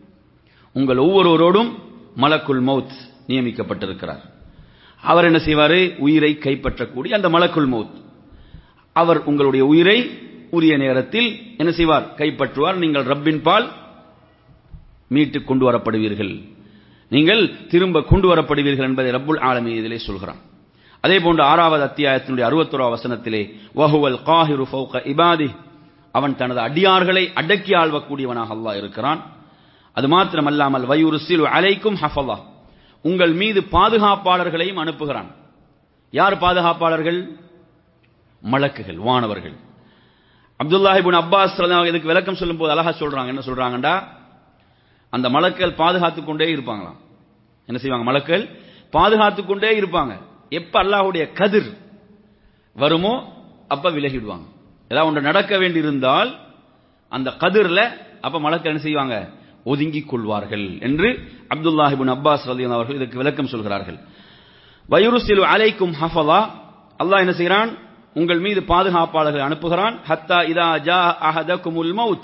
உங்கள் ஒவ்வொருவரோடும் மலக்குல் மௌத் நியமிக்கப்பட்டிருக்கிறார் அவர் என்ன செய்வாரு உயிரை கைப்பற்றக்கூடிய அந்த மலக்குல் மௌத் அவர் உங்களுடைய உயிரை உரிய நேரத்தில் என்ன செய்வார் கைப்பற்றுவார் நீங்கள் ரப்பின் பால் மீட்டுக் கொண்டு வரப்படுவீர்கள் நீங்கள் திரும்ப கொண்டு வரப்படுவீர்கள் என்பதை ரப்புல் ஆலமி இதிலே சொல்கிறான் அதே போன்று ஆறாவது அத்தியாயத்தினுடைய அறுபத்தோராவது வசனத்திலே வஹுவல் காஹிரு ஃபௌக இபாதி அவன் தனது அடியார்களை அடக்கி ஆள்வக்கூடியவனாக அல்லாஹ் இருக்கிறான் அது மாத்திரமல்லாமல் வயுருசில் அலைக்கும் ஹஃபல்லா உங்கள் மீது பாதுகாப்பாளர்களையும் அனுப்புகிறான் யார் பாதுகாப்பாளர்கள் மலக்குகள் வானவர்கள் அப்துல்லாஹிபின் அப்பாஸ் இதுக்கு விளக்கம் சொல்லும் போது அழகா சொல்றாங்க என்ன சொல்றாங்கடா அந்த மலக்கள் பாதுகாத்து கொண்டே இருப்பாங்களாம் என்ன செய்வாங்க மலக்கள் பாதுகாத்து கொண்டே இருப்பாங்க எப்ப அல்லாஹுடைய கதிர் வருமோ அப்ப விலகிடுவாங்க ஏதாவது ஒன்று நடக்க வேண்டியிருந்தால் அந்த கதிர்ல அப்ப மலக்கள் என்ன செய்வாங்க ஒதுங்கிக் கொள்வார்கள் என்று அப்துல்லாஹிபின் அப்பாஸ் ரலியன் அவர்கள் இதற்கு விளக்கம் சொல்கிறார்கள் வயுருசிலு அலைக்கும் ஹஃபலா அல்லாஹ் என்ன செய்கிறான் உங்கள் மீது பாதுகாப்பாளர்கள் அனுப்புகிறான் ஹத்தா இதா ஜா அஹதகுமுல் மவுத்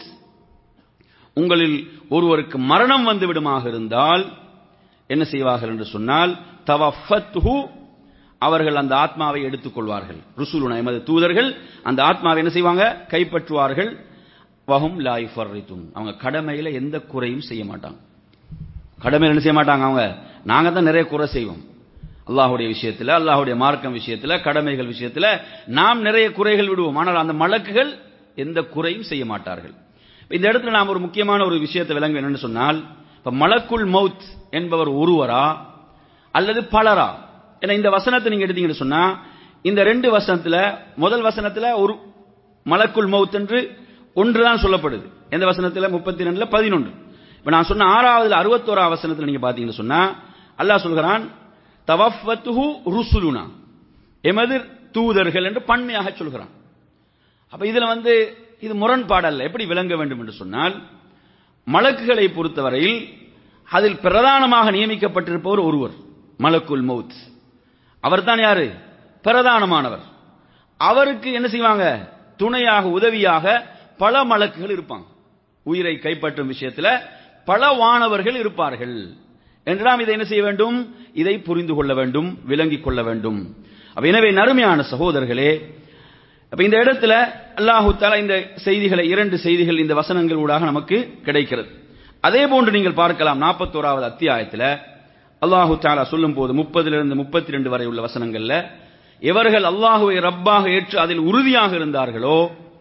உங்களில் ஒருவருக்கு மரணம் வந்து விடுமாக இருந்தால் என்ன செய்வார்கள் என்று சொன்னால் தவஃபத்ஹு அவர்கள் அந்த ஆத்மாவை எடுத்துக் கொள்வார்கள் ருசூலுனா எமது தூதர்கள் அந்த ஆத்மாவை என்ன செய்வாங்க கைப்பற்றுவார்கள் வஹும் லா யுஃபர்ரிதுன் அவங்க கடமையில எந்த குறையும் செய்ய மாட்டாங்க கடமையில் என்ன செய்ய மாட்டாங்க அவங்க நாங்க தான் நிறைய குறை செய்வோம் அல்லாஹுடைய விஷயத்தில் அல்லாஹுடைய மார்க்கம் விஷயத்தில் கடமைகள் விஷயத்தில் நாம் நிறைய குறைகள் விடுவோம் ஆனால் அந்த மலக்குகள் எந்த குறையும் செய்ய மாட்டார்கள் இந்த இடத்துல நாம் ஒரு முக்கியமான ஒரு விஷயத்தை விளங்க என்னன்னு சொன்னால் இப்ப மலக்குல் மவுத் என்பவர் ஒருவரா அல்லது பலரா ஏன்னா இந்த வசனத்தை நீங்க எடுத்தீங்கன்னு சொன்னா இந்த ரெண்டு வசனத்துல முதல் வசனத்துல ஒரு மலக்குல் மவுத் என்று ஒன்றுதான் சொல்லப்படுது எந்த வசனத்துல முப்பத்தி ரெண்டுல பதினொன்று இப்ப நான் சொன்ன ஆறாவதுல அறுபத்தோரா வசனத்துல நீங்க பாத்தீங்கன்னு சொன்னா அல்லாஹ் சொல்கிறான் தவஃபத்துஹு ருசுலுனா எமது தூதர்கள் என்று பன்மையாக சொல்கிறான் அப்ப இதுல வந்து இது முரண்பாடல்ல எப்படி விளங்க வேண்டும் என்று சொன்னால் மலக்குகளை பொறுத்தவரையில் அதில் பிரதானமாக நியமிக்கப்பட்டிருப்பவர் ஒருவர் மலக்குல் மௌத் அவர்தான் யாரு பிரதானமானவர் அவருக்கு என்ன செய்வாங்க துணையாக உதவியாக பல மலக்குகள் இருப்பாங்க உயிரை கைப்பற்றும் விஷயத்துல பல வானவர்கள் இருப்பார்கள் என்று நாம் இதை என்ன செய்ய வேண்டும் இதை புரிந்து கொள்ள வேண்டும் விளங்கிக் கொள்ள வேண்டும் அப்ப எனவே நறுமையான சகோதரர்களே அப்ப இந்த இடத்துல அல்லாஹு தாலா இந்த செய்திகளை இரண்டு செய்திகள் இந்த வசனங்கள் ஊடாக நமக்கு கிடைக்கிறது அதே போன்று நீங்கள் பார்க்கலாம் நாற்பத்தோராவது அத்தியாயத்தில் அல்லாஹு தாலா சொல்லும் போது முப்பதிலிருந்து முப்பத்தி ரெண்டு வரை உள்ள வசனங்கள்ல எவர்கள் அல்லாஹுவை ரப்பாக ஏற்று அதில் உறுதியாக இருந்தார்களோ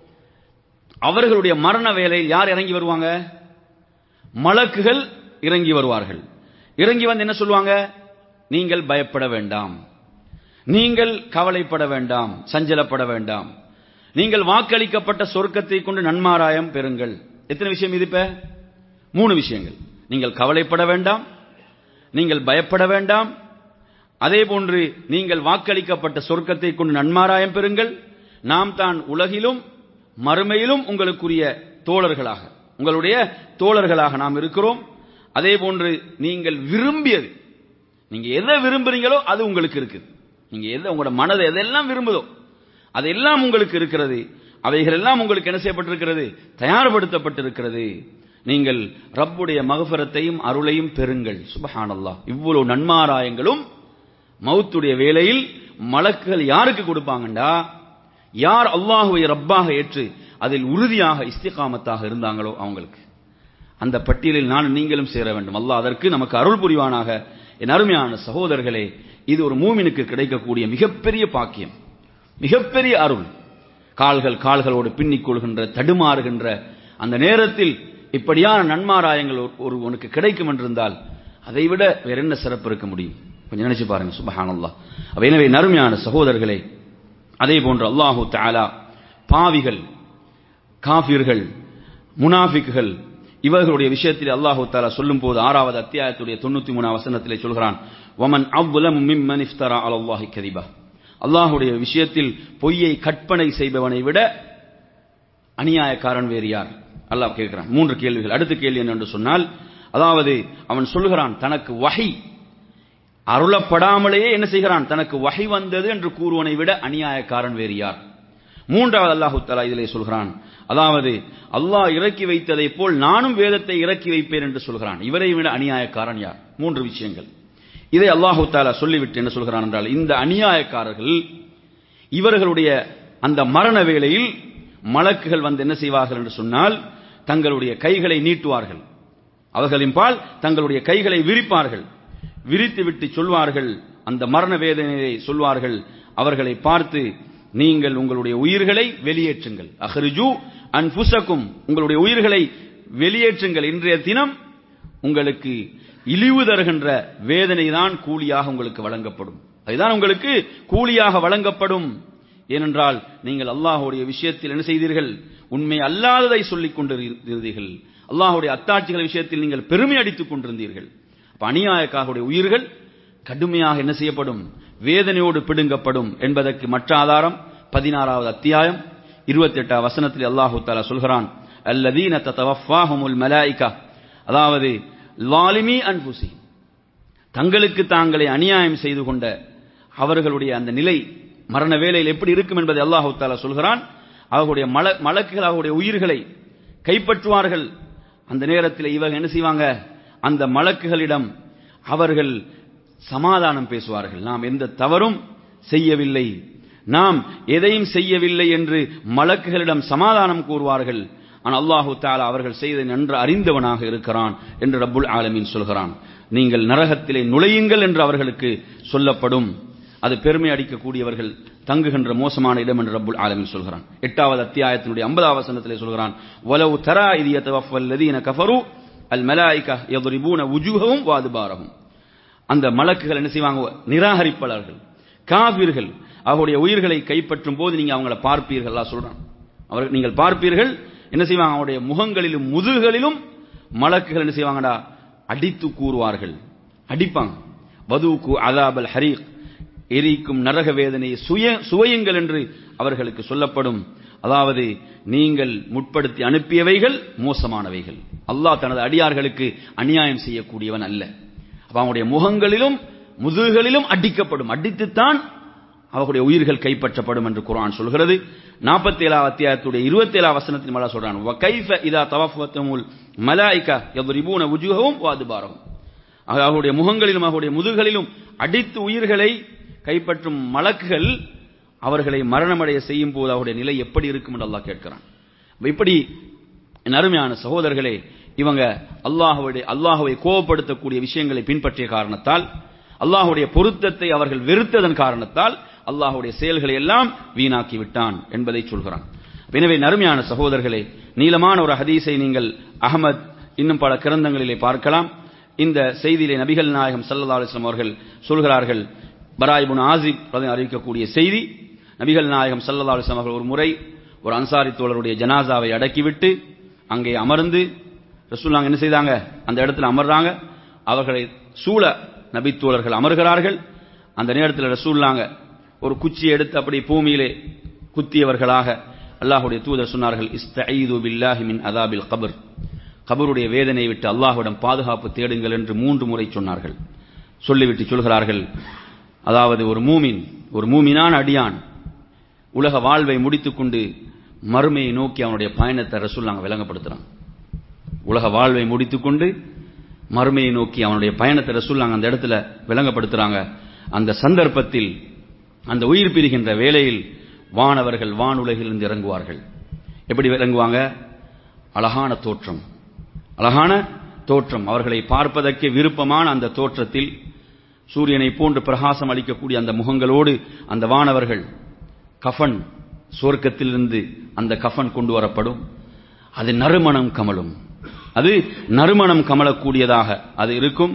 அவர்களுடைய மரண வேலையில் யார் இறங்கி வருவாங்க மலக்குகள் இறங்கி வருவார்கள் இறங்கி வந்து என்ன சொல்லுவாங்க நீங்கள் பயப்பட வேண்டாம் நீங்கள் கவலைப்பட வேண்டாம் சஞ்சலப்பட வேண்டாம் நீங்கள் வாக்களிக்கப்பட்ட சொர்க்கத்தை கொண்டு நன்மாராயம் பெறுங்கள் எத்தனை விஷயம் இது இப்ப மூணு விஷயங்கள் நீங்கள் கவலைப்பட வேண்டாம் நீங்கள் பயப்பட வேண்டாம் அதே போன்று நீங்கள் வாக்களிக்கப்பட்ட சொர்க்கத்தை கொண்டு நன்மாராயம் பெறுங்கள் நாம் தான் உலகிலும் மறுமையிலும் உங்களுக்குரிய தோழர்களாக உங்களுடைய தோழர்களாக நாம் இருக்கிறோம் அதே போன்று நீங்கள் விரும்பியது நீங்க எதை விரும்புறீங்களோ அது உங்களுக்கு இருக்குது நீங்க எதை உங்களோட மனதை எதெல்லாம் விரும்புதோ அதெல்லாம் உங்களுக்கு இருக்கிறது அவைகள் எல்லாம் உங்களுக்கு என்ன செய்யப்பட்டிருக்கிறது தயார்படுத்தப்பட்டிருக்கிறது நீங்கள் ரப்புடைய மகபரத்தையும் அருளையும் பெறுங்கள் சுபஹானல்லாஹ் இவ்வளவு நன்மாராயங்களும் மௌத்துடைய வேளையில் மலக்குகள் யாருக்கு கொடுப்பாங்கண்டா யார் அல்லாஹுவை ரப்பாக ஏற்று அதில் உறுதியாக இஸ்திகாமத்தாக இருந்தாங்களோ அவங்களுக்கு அந்த பட்டியலில் நான் நீங்களும் சேர வேண்டும் அல்லாஹ் அதற்கு நமக்கு அருள் புரிவானாக என் அருமையான சகோதரர்களே இது ஒரு மூமினுக்கு கிடைக்கக்கூடிய மிகப்பெரிய பாக்கியம் மிகப்பெரிய அருள் கால்கள் கால்களோடு பின்னிக் கொள்கின்ற தடுமாறுகின்ற அந்த நேரத்தில் இப்படியான நன்மாராயங்கள் ஒரு உனக்கு கிடைக்கும் என்றிருந்தால் அதை விட வேற என்ன சிறப்பு இருக்க முடியும் கொஞ்சம் நினைச்சு பாருங்க சுபஹானல்லா அப்ப எனவே நறுமையான சகோதரர்களே அதே போன்று அல்லாஹு தாலா பாவிகள் காபிர்கள் முனாஃபிக்குகள் இவர்களுடைய விஷயத்தில் அல்லாஹு தாலா சொல்லும் போது ஆறாவது அத்தியாயத்துடைய தொண்ணூத்தி மூணாம் வசனத்திலே சொல்கிறான் வமன் அவ்வளம் மிம்மன் இஃப்தரா அலல்லாஹி கதிபா அல்லாஹுடைய விஷயத்தில் பொய்யை கற்பனை செய்பவனை விட அநியாயக்காரன் வேறு யார் அல்லாஹ் கேட்கிறான் மூன்று கேள்விகள் அடுத்த கேள்வி என்னென்று சொன்னால் அதாவது அவன் சொல்கிறான் தனக்கு வகை அருளப்படாமலேயே என்ன செய்கிறான் தனக்கு வகை வந்தது என்று கூறுவனை விட அநியாயக்காரன் வேறு யார் மூன்றாவது அல்லாஹு தலா இதிலே சொல்கிறான் அதாவது அல்லாஹ் இறக்கி வைத்ததை போல் நானும் வேதத்தை இறக்கி வைப்பேன் என்று சொல்கிறான் இவரை விட அநியாயக்காரன் யார் மூன்று விஷயங்கள் இதை அல்லாஹு தாலா சொல்லிவிட்டு என்ன சொல்கிறான் என்றால் இந்த அநியாயக்காரர்கள் இவர்களுடைய அந்த மரண வேளையில் மலக்குகள் வந்து என்ன செய்வார்கள் என்று சொன்னால் தங்களுடைய கைகளை நீட்டுவார்கள் அவர்களின் பால் தங்களுடைய கைகளை விரிப்பார்கள் விரித்து விட்டு சொல்வார்கள் அந்த மரண வேதனையை சொல்வார்கள் அவர்களை பார்த்து நீங்கள் உங்களுடைய உயிர்களை வெளியேற்றுங்கள் அஹ்ரிஜு அன்புசக்கும் உங்களுடைய உயிர்களை வெளியேற்றுங்கள் இன்றைய தினம் உங்களுக்கு இழிவு தருகின்ற வேதனை தான் கூலியாக உங்களுக்கு வழங்கப்படும் அதுதான் உங்களுக்கு கூலியாக வழங்கப்படும் ஏனென்றால் நீங்கள் அல்லாஹுடைய விஷயத்தில் என்ன செய்தீர்கள் உண்மை அல்லாததை சொல்லிக் கொண்டிருந்தீர்கள் அல்லாஹுடைய அத்தாட்சிகள் விஷயத்தில் நீங்கள் பெருமை அடித்துக் கொண்டிருந்தீர்கள் அப்ப அநியாயக்காக உயிர்கள் கடுமையாக என்ன செய்யப்படும் வேதனையோடு பிடுங்கப்படும் என்பதற்கு மற்ற ஆதாரம் பதினாறாவது அத்தியாயம் இருபத்தி எட்டாம் வசனத்தில் அல்லாஹு தாலா சொல்கிறான் அல்லதீன தவஃபாஹுமுல் மலாயிகா அதாவது லாலிமி அன்புசி தங்களுக்கு தாங்களே அநியாயம் செய்து கொண்ட அவர்களுடைய அந்த நிலை மரண வேலையில் எப்படி இருக்கும் என்பதை அல்லாஹு தாலா சொல்கிறான் அவர்களுடைய மல மலக்குகள் அவருடைய உயிர்களை கைப்பற்றுவார்கள் அந்த நேரத்தில் இவர்கள் என்ன செய்வாங்க அந்த மலக்குகளிடம் அவர்கள் சமாதானம் பேசுவார்கள் நாம் எந்த தவறும் செய்யவில்லை நாம் எதையும் செய்யவில்லை என்று மலக்குகளிடம் சமாதானம் கூறுவார்கள் ஆனால் அல்லாஹு தாலா அவர்கள் செய்த நன்று அறிந்தவனாக இருக்கிறான் என்று ரப்புல் ஆலமீன் சொல்கிறான் நீங்கள் நரகத்திலே நுழையுங்கள் என்று அவர்களுக்கு சொல்லப்படும் அது பெருமை அடிக்கக்கூடியவர்கள் தங்குகின்ற மோசமான இடம் என்று ரப்புல் ஆலமீன் சொல்கிறான் எட்டாவது அத்தியாயத்தினுடைய ஐம்பதாவது வசனத்திலே சொல்கிறான் வலவு தரா இது யதவஃபல்லதீன கஃபரு அல் மலாயிகா யதுரிபூன உஜூஹவும் வாதுபாரகும் அந்த மலக்குகள் என்ன செய்வாங்க நிராகரிப்பாளர்கள் காவிர்கள் அவருடைய உயிர்களை கைப்பற்றும் போது நீங்க அவங்கள பார்ப்பீர்கள் சொல்றான் அவர்கள் நீங்கள் பார்ப்பீர்கள் என்ன செய்வாங்க அவருடைய முகங்களிலும் முதுகுகளிலும் மலக்குகள் என்ன செய்வாங்கடா அடித்து கூறுவார்கள் அடிப்பாங்க வதுக்கு அதாபல் ஹரீக் எரிக்கும் நரக வேதனையை சுய சுவையுங்கள் என்று அவர்களுக்கு சொல்லப்படும் அதாவது நீங்கள் முற்படுத்தி அனுப்பியவைகள் மோசமானவைகள் அல்லாஹ் தனது அடியார்களுக்கு அநியாயம் செய்யக்கூடியவன் அல்ல அப்ப அவனுடைய முகங்களிலும் முதுகுகளிலும் அடிக்கப்படும் அடித்துத்தான் அவர்களுடைய உயிர்கள் கைப்பற்றப்படும் என்று குர்ஆன் சொல்கிறது 47 அத்தியாயத்துடைய 27 வசனத்தின் மேல சொல்றான் வ கைஃப இதா தவஃபத்துமுல் மலாயிகா யضربون وجوههم وادبارهم அவர்களுடைய முகங்களிலும் அவர்களுடைய முதுகளிலும் அடித்து உயிர்களை கைப்பற்றும் மலக்குகள் அவர்களை மரணமடைய செய்யும் போது அவருடைய நிலை எப்படி இருக்கும் என்று அல்லாஹ் கேட்கிறான் இப்படி என் அருமையான சகோதரர்களே இவங்க அல்லாஹுடைய அல்லாஹுவை கோபப்படுத்தக்கூடிய விஷயங்களை பின்பற்றிய காரணத்தால் அல்லாஹுடைய பொருத்தத்தை அவர்கள் வெறுத்ததன் காரணத்தால் அல்லாஹுடைய செயல்களை எல்லாம் வீணாக்கி விட்டான் என்பதை சொல்கிறான் எனவே நறுமையான சகோதரர்களே நீளமான ஒரு ஹதீஸை நீங்கள் அகமத் இன்னும் பல கிரந்தங்களிலே பார்க்கலாம் இந்த செய்தியிலே நபிகள் நாயகம் சல்லா அலிஸ்லாம் அவர்கள் சொல்கிறார்கள் பராயிபுன் ஆசிப் அறிவிக்கக்கூடிய செய்தி நபிகள் நாயகம் சல்லா அலிஸ்லாம் அவர்கள் ஒரு முறை ஒரு அன்சாரி தோழருடைய ஜனாசாவை அடக்கிவிட்டு அங்கே அமர்ந்து ரசூல்லாங்க என்ன செய்தாங்க அந்த இடத்துல அமர்றாங்க அவர்களை சூழ நபித்தோழர்கள் அமர்கிறார்கள் அந்த நேரத்தில் ரசூல்லாங்க ஒரு குச்சி எடுத்து அப்படி பூமியிலே குத்தியவர்களாக அல்லாஹுடைய தூதர் சொன்னார்கள் இஸ்தஈது பில்லாஹி மின் அதாபில் கபர் கபருடைய வேதனை விட்டு அல்லாஹ்விடம் பாதுகாப்பு தேடுங்கள் என்று மூன்று முறை சொன்னார்கள் சொல்லிவிட்டு சொல்கிறார்கள் அதாவது ஒரு மூமின் ஒரு மூமினான அடியான் உலக வாழ்வை முடித்துக்கொண்டு மறுமையை நோக்கி அவனுடைய பயணத்தை ரசூல்லாங்க விளங்கப்படுத்துறான் உலக வாழ்வை முடித்துக்கொண்டு மறுமையை நோக்கி அவனுடைய பயணத்தை ரசூல்லாங்க அந்த இடத்துல விளங்கப்படுத்துறாங்க அந்த சந்தர்ப்பத்தில் அந்த உயிர் பிரிகின்ற வேளையில் வானவர்கள் வானுலகிலிருந்து இறங்குவார்கள் எப்படி இறங்குவாங்க அழகான தோற்றம் அழகான தோற்றம் அவர்களை பார்ப்பதற்கே விருப்பமான அந்த தோற்றத்தில் சூரியனை போன்று பிரகாசம் அளிக்கக்கூடிய அந்த முகங்களோடு அந்த வானவர்கள் கஃபன் சுவர்க்கத்திலிருந்து அந்த கஃபன் கொண்டு வரப்படும் அது நறுமணம் கமலும் அது நறுமணம் கமலக்கூடியதாக அது இருக்கும்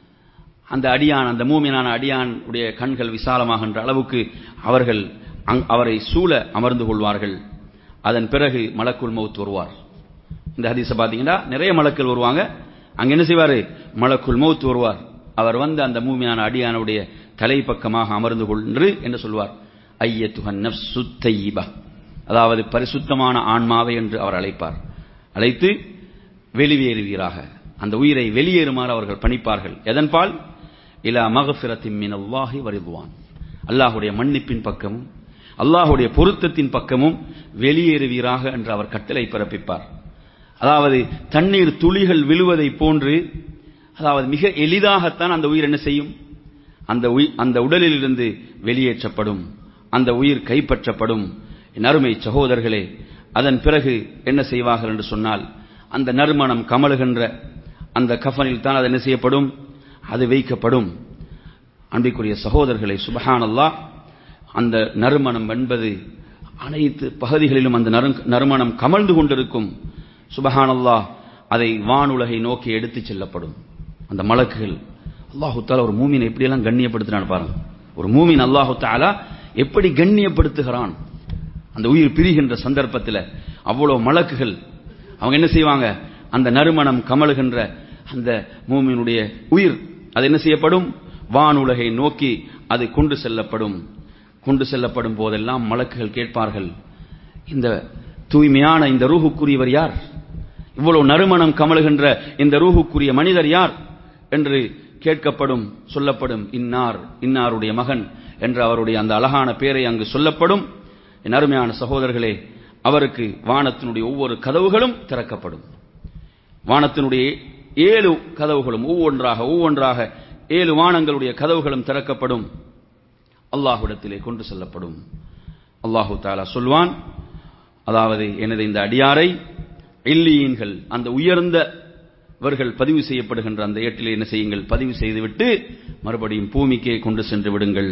அந்த அடியான் அந்த மூமினான அடியான் உடைய கண்கள் விசாலமாகின்ற அளவுக்கு அவர்கள் அவரை சூழ அமர்ந்து கொள்வார்கள் அதன் பிறகு மலக்குள் மவுத் வருவார் இந்த ஹதீஸை பார்த்தீங்கன்னா நிறைய மலக்கள் வருவாங்க அங்க என்ன செய்வாரு மலக்குள் மவுத் வருவார் அவர் வந்து அந்த மூமியான அடியானுடைய தலைப்பக்கமாக அமர்ந்து கொண்டு என்ன சொல்வார் ஐயத்துகன் சுத்தையிபா அதாவது பரிசுத்தமான ஆன்மாவை என்று அவர் அழைப்பார் அழைத்து வெளியேறுவீராக அந்த உயிரை வெளியேறுமாறு அவர்கள் பணிப்பார்கள் எதன்பால் இலா மகஃபிரத்தின் மின் அல்லாஹி வருவான் அல்லாஹுடைய மன்னிப்பின் பக்கமும் அல்லாஹுடைய பொருத்தத்தின் பக்கமும் வெளியேறுவீராக என்று அவர் கட்டளை பிறப்பிப்பார் அதாவது தண்ணீர் துளிகள் விழுவதை போன்று அதாவது மிக எளிதாகத்தான் அந்த உயிர் என்ன செய்யும் அந்த அந்த உடலிலிருந்து வெளியேற்றப்படும் அந்த உயிர் கைப்பற்றப்படும் நறுமை சகோதரர்களே அதன் பிறகு என்ன செய்வார்கள் என்று சொன்னால் அந்த நறுமணம் கமலுகின்ற அந்த கஃபனில் தான் அது என்ன செய்யப்படும் அது வைக்கப்படும் அன்பிற்குரிய சகோதரர்களை சுபஹானல்லா அந்த நறுமணம் என்பது அனைத்து பகுதிகளிலும் அந்த நறுமணம் கமழ்ந்து கொண்டிருக்கும் சுபஹானல்லா அதை வானுலகை நோக்கி எடுத்துச் செல்லப்படும் அந்த மலக்குகள் அல்லாஹு தாலா ஒரு மூமினை எப்படியெல்லாம் கண்ணியப்படுத்தினான் பாருங்க ஒரு மூமின் அல்லாஹு தாலா எப்படி கண்ணியப்படுத்துகிறான் அந்த உயிர் பிரிகின்ற சந்தர்ப்பத்தில் அவ்வளவு மலக்குகள் அவங்க என்ன செய்வாங்க அந்த நறுமணம் கமலுகின்ற அந்த மூமியினுடைய உயிர் அது என்ன செய்யப்படும் வானுலகை நோக்கி அது கொண்டு செல்லப்படும் கொண்டு செல்லப்படும் போதெல்லாம் மலக்குகள் கேட்பார்கள் இந்த தூய்மையான இந்த ரூஹுக்குரியவர் யார் இவ்வளவு நறுமணம் கமலுகின்ற இந்த ரூஹுக்குரிய மனிதர் யார் என்று கேட்கப்படும் சொல்லப்படும் இன்னார் இன்னாருடைய மகன் என்ற அவருடைய அந்த அழகான பேரை அங்கு சொல்லப்படும் என் அருமையான சகோதரர்களே அவருக்கு வானத்தினுடைய ஒவ்வொரு கதவுகளும் திறக்கப்படும் வானத்தினுடைய ஏழு கதவுகளும் ஒவ்வொன்றாக ஒவ்வொன்றாக ஏழு வானங்களுடைய கதவுகளும் திறக்கப்படும் அல்லாஹுடத்திலே கொண்டு செல்லப்படும் அல்லாஹு தாலா சொல்வான் அதாவது எனது இந்த அடியாரை இல்லியீன்கள் அந்த உயர்ந்தவர்கள் பதிவு செய்யப்படுகின்ற அந்த ஏட்டிலே என்ன செய்யுங்கள் பதிவு செய்துவிட்டு மறுபடியும் பூமிக்கே கொண்டு சென்று விடுங்கள்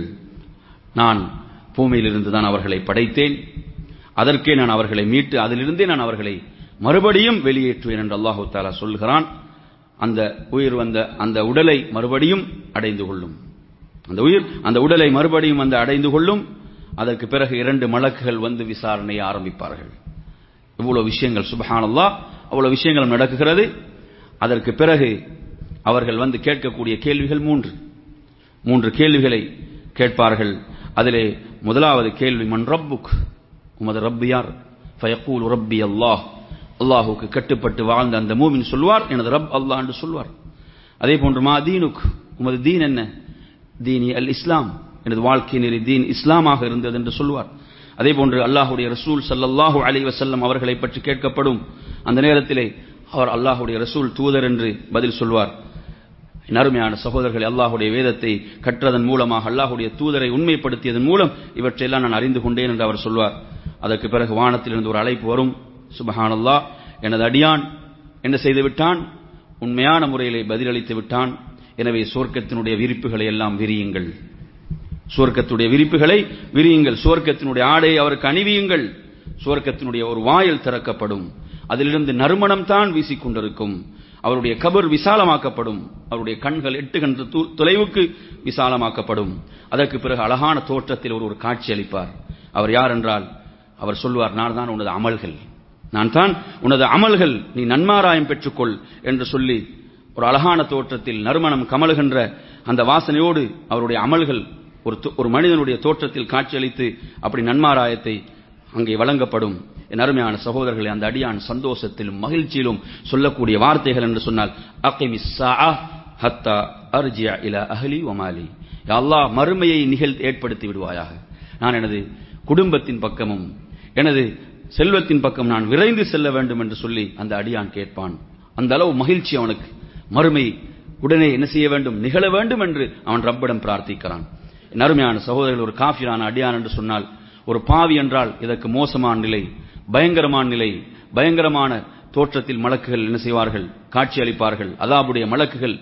நான் பூமியிலிருந்து தான் அவர்களை படைத்தேன் அதற்கே நான் அவர்களை மீட்டு அதிலிருந்தே நான் அவர்களை மறுபடியும் வெளியேற்றுவேன் என்று அல்லாஹு தாலா சொல்கிறான் அந்த உயிர் வந்த அந்த உடலை மறுபடியும் அடைந்து கொள்ளும் அந்த உயிர் அந்த உடலை மறுபடியும் வந்து அடைந்து கொள்ளும் அதற்கு பிறகு இரண்டு மலக்குகள் வந்து விசாரணையை ஆரம்பிப்பார்கள் இவ்வளவு விஷயங்கள் சுபஹானல்லா அவ்வளவு விஷயங்கள் நடக்குகிறது அதற்கு பிறகு அவர்கள் வந்து கேட்கக்கூடிய கேள்விகள் மூன்று மூன்று கேள்விகளை கேட்பார்கள் அதிலே முதலாவது கேள்வி மன் ரப்புக் உமது ரப்பு யார் ஃபயக்கூல் ரப்பி அல்லாஹ் அல்லாஹுக்கு கட்டுப்பட்டு வாழ்ந்த அந்த மூமின் சொல்வார் எனது ரப் அல்லாஹ் என்று சொல்வார் அதே போன்று மா தீனுக் உமது தீன் என்ன தீனி அல் இஸ்லாம் எனது வாழ்க்கை நெறி தீன் இஸ்லாமாக இருந்தது என்று சொல்வார் அதே போன்று அல்லாஹுடைய ரசூல் சல்லல்லாஹு அலைஹி வஸல்லம் அவர்களை பற்றி கேட்கப்படும் அந்த நேரத்திலே அவர் அல்லாஹுடைய ரசூல் தூதர் என்று பதில் சொல்வார் என் அருமையான சகோதரர்கள் அல்லாஹுடைய வேதத்தை கற்றதன் மூலமாக அல்லாஹுடைய தூதரை உண்மைப்படுத்தியதன் மூலம் இவற்றையெல்லாம் நான் அறிந்து கொண்டேன் என்று அவர் சொல்வார் அதற்கு பிறகு வானத்திலிருந்து ஒரு அழைப்பு வரும் சுபஹானல்லா எனது அடியான் என்ன செய்து விட்டான் உண்மையான முறையிலே பதிலளித்து விட்டான் எனவே சுவர்க்கத்தினுடைய விரிப்புகளை எல்லாம் விரியுங்கள் சுவர்க்கத்துடைய விரிப்புகளை விரியுங்கள் சுவர்க்கத்தினுடைய ஆடையை அவருக்கு அணிவியுங்கள் சுவர்க்கத்தினுடைய ஒரு வாயில் திறக்கப்படும் அதிலிருந்து நறுமணம் தான் வீசிக்கொண்டிருக்கும் அவருடைய கபர் விசாலமாக்கப்படும் அவருடைய கண்கள் எட்டு கன்ற தொலைவுக்கு விசாலமாக்கப்படும் அதற்கு பிறகு அழகான தோற்றத்தில் ஒரு ஒரு காட்சி அளிப்பார் அவர் யார் என்றால் அவர் சொல்வார் நான் தான் உனது அமல்கள் நான் தான் உனது அமல்கள் நீ நன்மாராயம் பெற்றுக்கொள் என்று சொல்லி ஒரு அழகான தோற்றத்தில் நறுமணம் கமலுகின்ற அந்த வாசனையோடு அவருடைய அமல்கள் ஒரு ஒரு மனிதனுடைய தோற்றத்தில் காட்சியளித்து அப்படி நன்மாராயத்தை அங்கே வழங்கப்படும் என் அருமையான சகோதரர்களை அந்த அடியான் சந்தோஷத்திலும் மகிழ்ச்சியிலும் சொல்லக்கூடிய வார்த்தைகள் என்று சொன்னால் அக்கிமி ஹத்தா அர்ஜியா இல அஹலி ஒமாலி அல்லாஹ் மறுமையை நிகழ் ஏற்படுத்தி விடுவாயாக நான் எனது குடும்பத்தின் பக்கமும் எனது செல்வத்தின் பக்கம் நான் விரைந்து செல்ல வேண்டும் என்று சொல்லி அந்த அடியான் கேட்பான் அந்த அளவு மகிழ்ச்சி அவனுக்கு மறுமை உடனே என்ன செய்ய வேண்டும் நிகழ வேண்டும் என்று அவன் ரப்பிடம் பிரார்த்திக்கிறான் நறுமையான சகோதரர்கள் ஒரு காஃபிரான அடியான் என்று சொன்னால் ஒரு பாவி என்றால் இதற்கு மோசமான நிலை பயங்கரமான நிலை பயங்கரமான தோற்றத்தில் மலக்குகள் என்ன செய்வார்கள் காட்சி அளிப்பார்கள் அதாபுடைய மலக்குகள்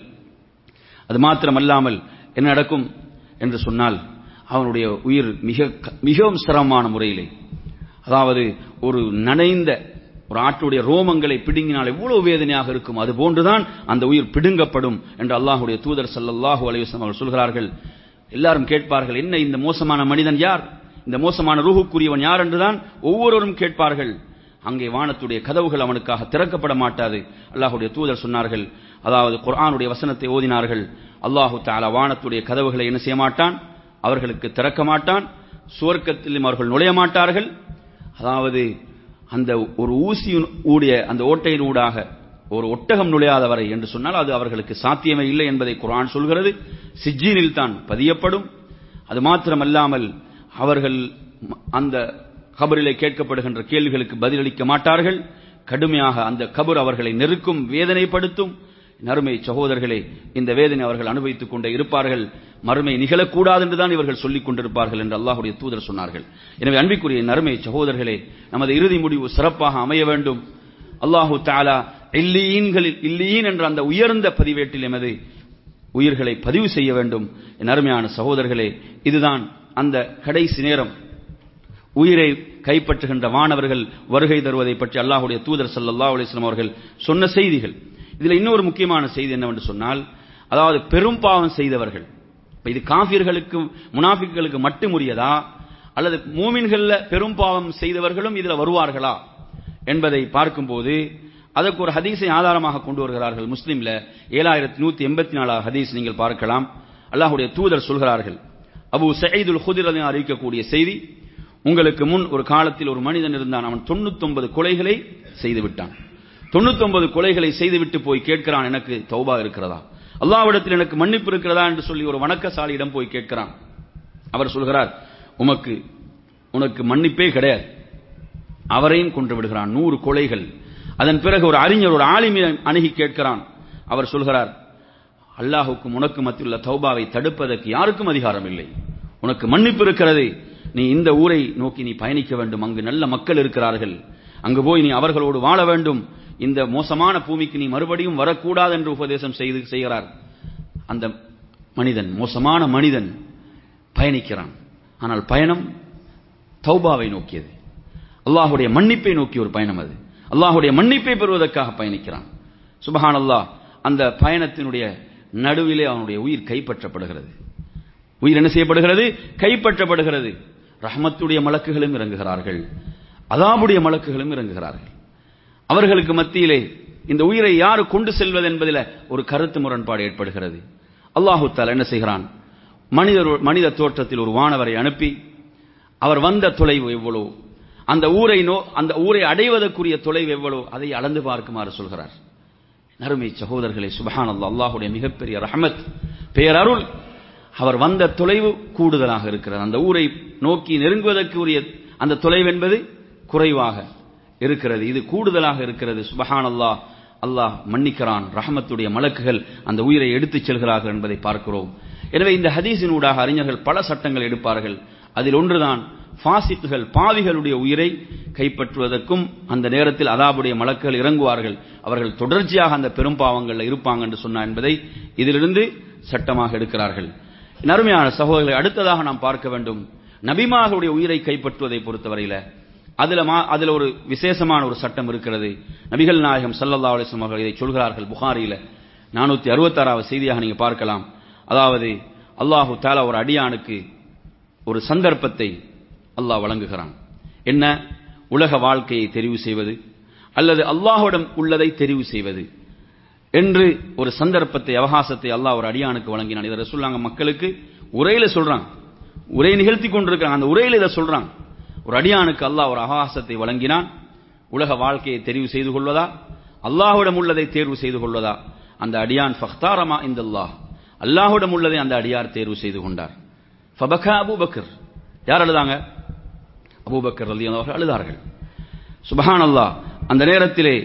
அது மாத்திரமல்லாமல் என்ன நடக்கும் என்று சொன்னால் அவனுடைய உயிர் மிக மிகவும் சிரமமான முறையிலே அதாவது ஒரு நனைந்த ஒரு ஆட்டுடைய ரோமங்களை பிடுங்கினால் எவ்வளவு வேதனையாக இருக்கும் அது போன்றுதான் அந்த உயிர் பிடுங்கப்படும் என்று அல்லாஹுடைய தூதர் சல்லல்லாஹு அலைவசம் அவர்கள் சொல்கிறார்கள் எல்லாரும் கேட்பார்கள் என்ன இந்த மோசமான மனிதன் யார் இந்த மோசமான ரூஹுக்குரியவன் யார் என்றுதான் ஒவ்வொருவரும் கேட்பார்கள் அங்கே வானத்துடைய கதவுகள் அவனுக்காக திறக்கப்பட மாட்டாது அல்லாஹுடைய தூதர் சொன்னார்கள் அதாவது குர்ஆனுடைய வசனத்தை ஓதினார்கள் அல்லாஹு தாலா வானத்துடைய கதவுகளை என்ன செய்ய மாட்டான் அவர்களுக்கு திறக்க மாட்டான் சுவர்க்கத்திலும் அவர்கள் நுழைய மாட்டார்கள் அதாவது அந்த ஒரு ஊசி ஊடிய அந்த ஓட்டையின் ஊடாக ஒரு ஒட்டகம் நுழையாதவரை என்று சொன்னால் அது அவர்களுக்கு சாத்தியமே இல்லை என்பதை குரான் சொல்கிறது சிஜ்ஜீனில் தான் பதியப்படும் அது மாத்திரமல்லாமல் அவர்கள் அந்த கபரிலே கேட்கப்படுகின்ற கேள்விகளுக்கு பதிலளிக்க மாட்டார்கள் கடுமையாக அந்த கபர் அவர்களை நெருக்கும் வேதனைப்படுத்தும் நறுமை சகோதரர்களே இந்த வேதனை அவர்கள் அனுபவித்துக் கொண்டே இருப்பார்கள் மறுமை நிகழக்கூடாது என்றுதான் இவர்கள் சொல்லிக் கொண்டிருப்பார்கள் என்று அல்லாஹுடைய தூதர் சொன்னார்கள் எனவே அன்பிற்குரிய நறுமை சகோதரர்களே நமது இறுதி முடிவு சிறப்பாக அமைய வேண்டும் அல்லாஹு தாலா இல்லீன்களில் இல்லீன் என்ற அந்த உயர்ந்த பதிவேட்டில் எமது உயிர்களை பதிவு செய்ய வேண்டும் என் அருமையான சகோதரர்களே இதுதான் அந்த கடைசி நேரம் உயிரை கைப்பற்றுகின்ற வானவர்கள் வருகை தருவதை பற்றி அல்லாஹுடைய தூதர் சல்லா அலிஸ்லாம் அவர்கள் சொன்ன செய்திகள் இதுல இன்னொரு முக்கியமான செய்தி என்னவென்று சொன்னால் அதாவது பெரும் பாவம் செய்தவர்கள் இது காபிர்களுக்கு முனாஃபிக்களுக்கு மட்டும் உரியதா அல்லது மூமின்கள்ல பெரும் பாவம் செய்தவர்களும் இதுல வருவார்களா என்பதை பார்க்கும்போது அதற்கு ஒரு ஹதீஸை ஆதாரமாக கொண்டு வருகிறார்கள் முஸ்லீம்ல ஏழாயிரத்தி நூத்தி எண்பத்தி நாலாவது ஹதீஸ் நீங்கள் பார்க்கலாம் அல்லாஹுடைய தூதர் சொல்கிறார்கள் அபு சயீதுல் ஹுதிரதை அறிவிக்கக்கூடிய செய்தி உங்களுக்கு முன் ஒரு காலத்தில் ஒரு மனிதன் இருந்தான் அவன் தொண்ணூத்தொன்பது கொலைகளை செய்து விட்டான் தொண்ணூத்தொன்பது கொலைகளை செய்துவிட்டு போய் கேட்கிறான் எனக்கு தௌபா இருக்கிறதா அல்லாவிடத்தில் எனக்கு மன்னிப்பு இருக்கிறதா என்று சொல்லி ஒரு வணக்கசாலியிடம் போய் கேட்கிறான் அவர் சொல்கிறார் உமக்கு உனக்கு மன்னிப்பே கிடையாது அவரையும் கொன்று விடுகிறான் நூறு கொலைகள் அதன் பிறகு ஒரு அறிஞர் ஒரு ஆலிமியை அணுகி கேட்கிறான் அவர் சொல்கிறார் அல்லாஹுக்கும் உனக்கு மத்தியுள்ள தௌபாவை தடுப்பதற்கு யாருக்கும் அதிகாரம் இல்லை உனக்கு மன்னிப்பு இருக்கிறது நீ இந்த ஊரை நோக்கி நீ பயணிக்க வேண்டும் அங்கு நல்ல மக்கள் இருக்கிறார்கள் அங்கு போய் நீ அவர்களோடு வாழ வேண்டும் இந்த மோசமான பூமிக்கு நீ மறுபடியும் வரக்கூடாது என்று உபதேசம் செய்து செய்கிறார் அந்த மனிதன் மோசமான மனிதன் பயணிக்கிறான் ஆனால் பயணம் தௌபாவை நோக்கியது அல்லாஹுடைய மன்னிப்பை நோக்கிய ஒரு பயணம் அது அல்லாஹுடைய மன்னிப்பை பெறுவதற்காக பயணிக்கிறான் சுபஹான் அல்லாஹ் அந்த பயணத்தினுடைய நடுவிலே அவனுடைய உயிர் கைப்பற்றப்படுகிறது உயிர் என்ன செய்யப்படுகிறது கைப்பற்றப்படுகிறது ரஹமத்துடைய மலக்குகளும் இறங்குகிறார்கள் அதாபுடைய மலக்குகளும் இறங்குகிறார்கள் அவர்களுக்கு மத்தியிலே இந்த உயிரை யாரு கொண்டு செல்வது என்பதில் ஒரு கருத்து முரண்பாடு ஏற்படுகிறது அல்லாஹு தால் என்ன செய்கிறான் மனிதர் மனித தோற்றத்தில் ஒரு வானவரை அனுப்பி அவர் வந்த தொலைவு எவ்வளோ அந்த ஊரை நோ அந்த ஊரை அடைவதற்குரிய தொலைவு எவ்வளவு அதை அளந்து பார்க்குமாறு சொல்கிறார் நறுமை சகோதரர்களே சுபஹான் அல்லா அல்லாஹுடைய மிகப்பெரிய ரஹமத் பேரருள் அவர் வந்த தொலைவு கூடுதலாக இருக்கிறது அந்த ஊரை நோக்கி நெருங்குவதற்கு உரிய அந்த தொலைவு என்பது குறைவாக இருக்கிறது இது கூடுதலாக இருக்கிறது சுபஹான் அல்லாஹ் அல்லாஹ் மன்னிக்கிறான் ரஹமத்துடைய மலக்குகள் அந்த உயிரை எடுத்துச் செல்கிறார்கள் என்பதை பார்க்கிறோம் எனவே இந்த ஹதீஸின் ஊடாக அறிஞர்கள் பல சட்டங்கள் எடுப்பார்கள் அதில் ஒன்றுதான் பாசித்துகள் பாவிகளுடைய உயிரை கைப்பற்றுவதற்கும் அந்த நேரத்தில் அதாபுடைய மலக்குகள் இறங்குவார்கள் அவர்கள் தொடர்ச்சியாக அந்த பெரும் பாவங்களில் இருப்பாங்க என்று சொன்னார் என்பதை இதிலிருந்து சட்டமாக எடுக்கிறார்கள் நறுமையான சகோதரர்களை அடுத்ததாக நாம் பார்க்க வேண்டும் நபிமார்களுடைய உயிரை கைப்பற்றுவதை பொறுத்தவரையில அதுல அதுல ஒரு விசேஷமான ஒரு சட்டம் இருக்கிறது நபிகள் நாயகம் சல்லல்லா அலிஸ்லாம் அவர்கள் இதை சொல்கிறார்கள் புகாரியில நானூத்தி அறுபத்தாறாவது செய்தியாக நீங்க பார்க்கலாம் அதாவது அல்லாஹு தாலா ஒரு அடியானுக்கு ஒரு சந்தர்ப்பத்தை அல்லாஹ் வழங்குகிறான் என்ன உலக வாழ்க்கையை தெரிவு செய்வது அல்லது அல்லாஹுடன் உள்ளதை தெரிவு செய்வது என்று ஒரு சந்தர்ப்பத்தை அவகாசத்தை அல்லாஹ் ஒரு அடியானுக்கு வழங்கினான் இதை சொல்லாங்க மக்களுக்கு உரையில சொல்றான் உரை நிகழ்த்தி கொண்டிருக்காங்க அந்த உரையில இதை சொல்றான் ஒரு அடியானுக்கு அல்லாஹ் ஒரு அவகாசத்தை வழங்கினான் உலக வாழ்க்கையை தெரிவு செய்து கொள்வதா அல்லாஹுடன் உள்ளதை தேர்வு செய்து கொள்வதா அந்த அடியான் ஃபக்தாரமா இந்த அல்லாஹ் அல்லாஹுடன் உள்ளதை அந்த அடியார் தேர்வு செய்து கொண்டார் ஃபபகா அபூபக்கர் யார் அழுதாங்க அபூபக்கர் ரலி அவர்கள் அழுதார்கள் சுபஹான் அல்லாஹ் அந்த நேரத்திலே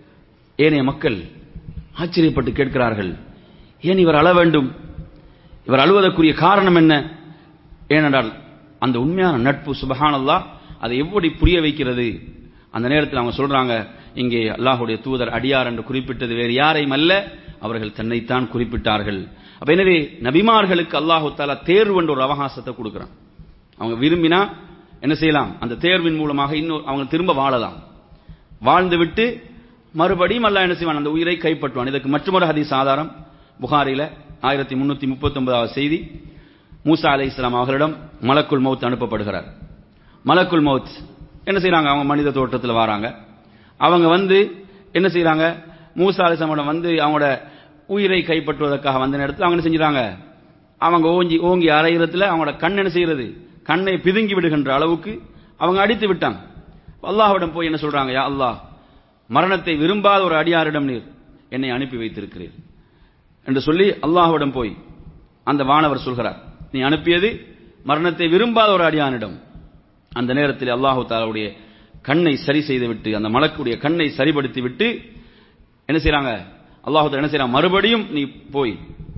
ஏனைய மக்கள் ஆச்சரியப்பட்டு கேட்கிறார்கள் ஏன் இவர் அழ வேண்டும் இவர் அழுவதற்குரிய காரணம் என்ன ஏனென்றால் அந்த உண்மையான நட்பு சுபஹான் அல்லாஹ் அதை எப்படி புரிய வைக்கிறது அந்த நேரத்தில் அவங்க சொல்றாங்க இங்கே அல்லாஹுடைய தூதர் அடியார் என்று குறிப்பிட்டது வேறு யாரையும் அல்ல அவர்கள் தன்னைத்தான் குறிப்பிட்டார்கள் அப்ப எனவே நபிமார்களுக்கு அல்லாஹு தாலா தேர்வு என்ற ஒரு அவகாசத்தை கொடுக்கிறான் அவங்க விரும்பினா என்ன செய்யலாம் அந்த தேர்வின் மூலமாக இன்னும் அவங்க திரும்ப வாழலாம் வாழ்ந்து விட்டு மறுபடியும் அல்ல என்ன செய்வான் அந்த உயிரை கைப்பற்றுவான் இதற்கு மற்றொரு ஹதீஸ் ஆதாரம் புகாரில ஆயிரத்தி முன்னூத்தி முப்பத்தி ஒன்பதாவது செய்தி மூசா அலை இஸ்லாம் அவர்களிடம் மலக்குள் மவுத் அனுப்பப்படுகிறார் மலக்குள் மவுத் என்ன செய்யறாங்க அவங்க மனித தோட்டத்தில் வராங்க அவங்க வந்து என்ன செய்யறாங்க மூசா அலை இஸ்லாமிடம் வந்து அவங்களோட உயிரை கைப்பற்றுவதற்காக வந்த நேரத்தில் அவங்க என்ன செஞ்சுறாங்க அவங்க ஓங்கி ஓங்கி அரைகிறதுல அவங்களோட கண் என்ன செய்யறது கண்ணை பிதுங்கி விடுகின்ற அளவுக்கு அவங்க அடித்து விட்டாங்க அல்லாஹ்விடம் போய் என்ன சொல்றாங்க யா அல்லாஹ் மரணத்தை விரும்பாத ஒரு அடியாரிடம் நீர் என்னை அனுப்பி வைத்திருக்கிறீர் என்று சொல்லி அல்லாஹ்விடம் போய் அந்த வானவர் சொல்கிறார் நீ அனுப்பியது மரணத்தை விரும்பாத ஒரு அடியானிடம் அந்த நேரத்தில் அல்லாஹு தாலாவுடைய கண்ணை சரி செய்து விட்டு அந்த மலக்குடைய கண்ணை சரிபடுத்தி விட்டு என்ன செய்யறாங்க அல்லாஹு என்ன செய்யறாங்க மறுபடியும் நீ போய்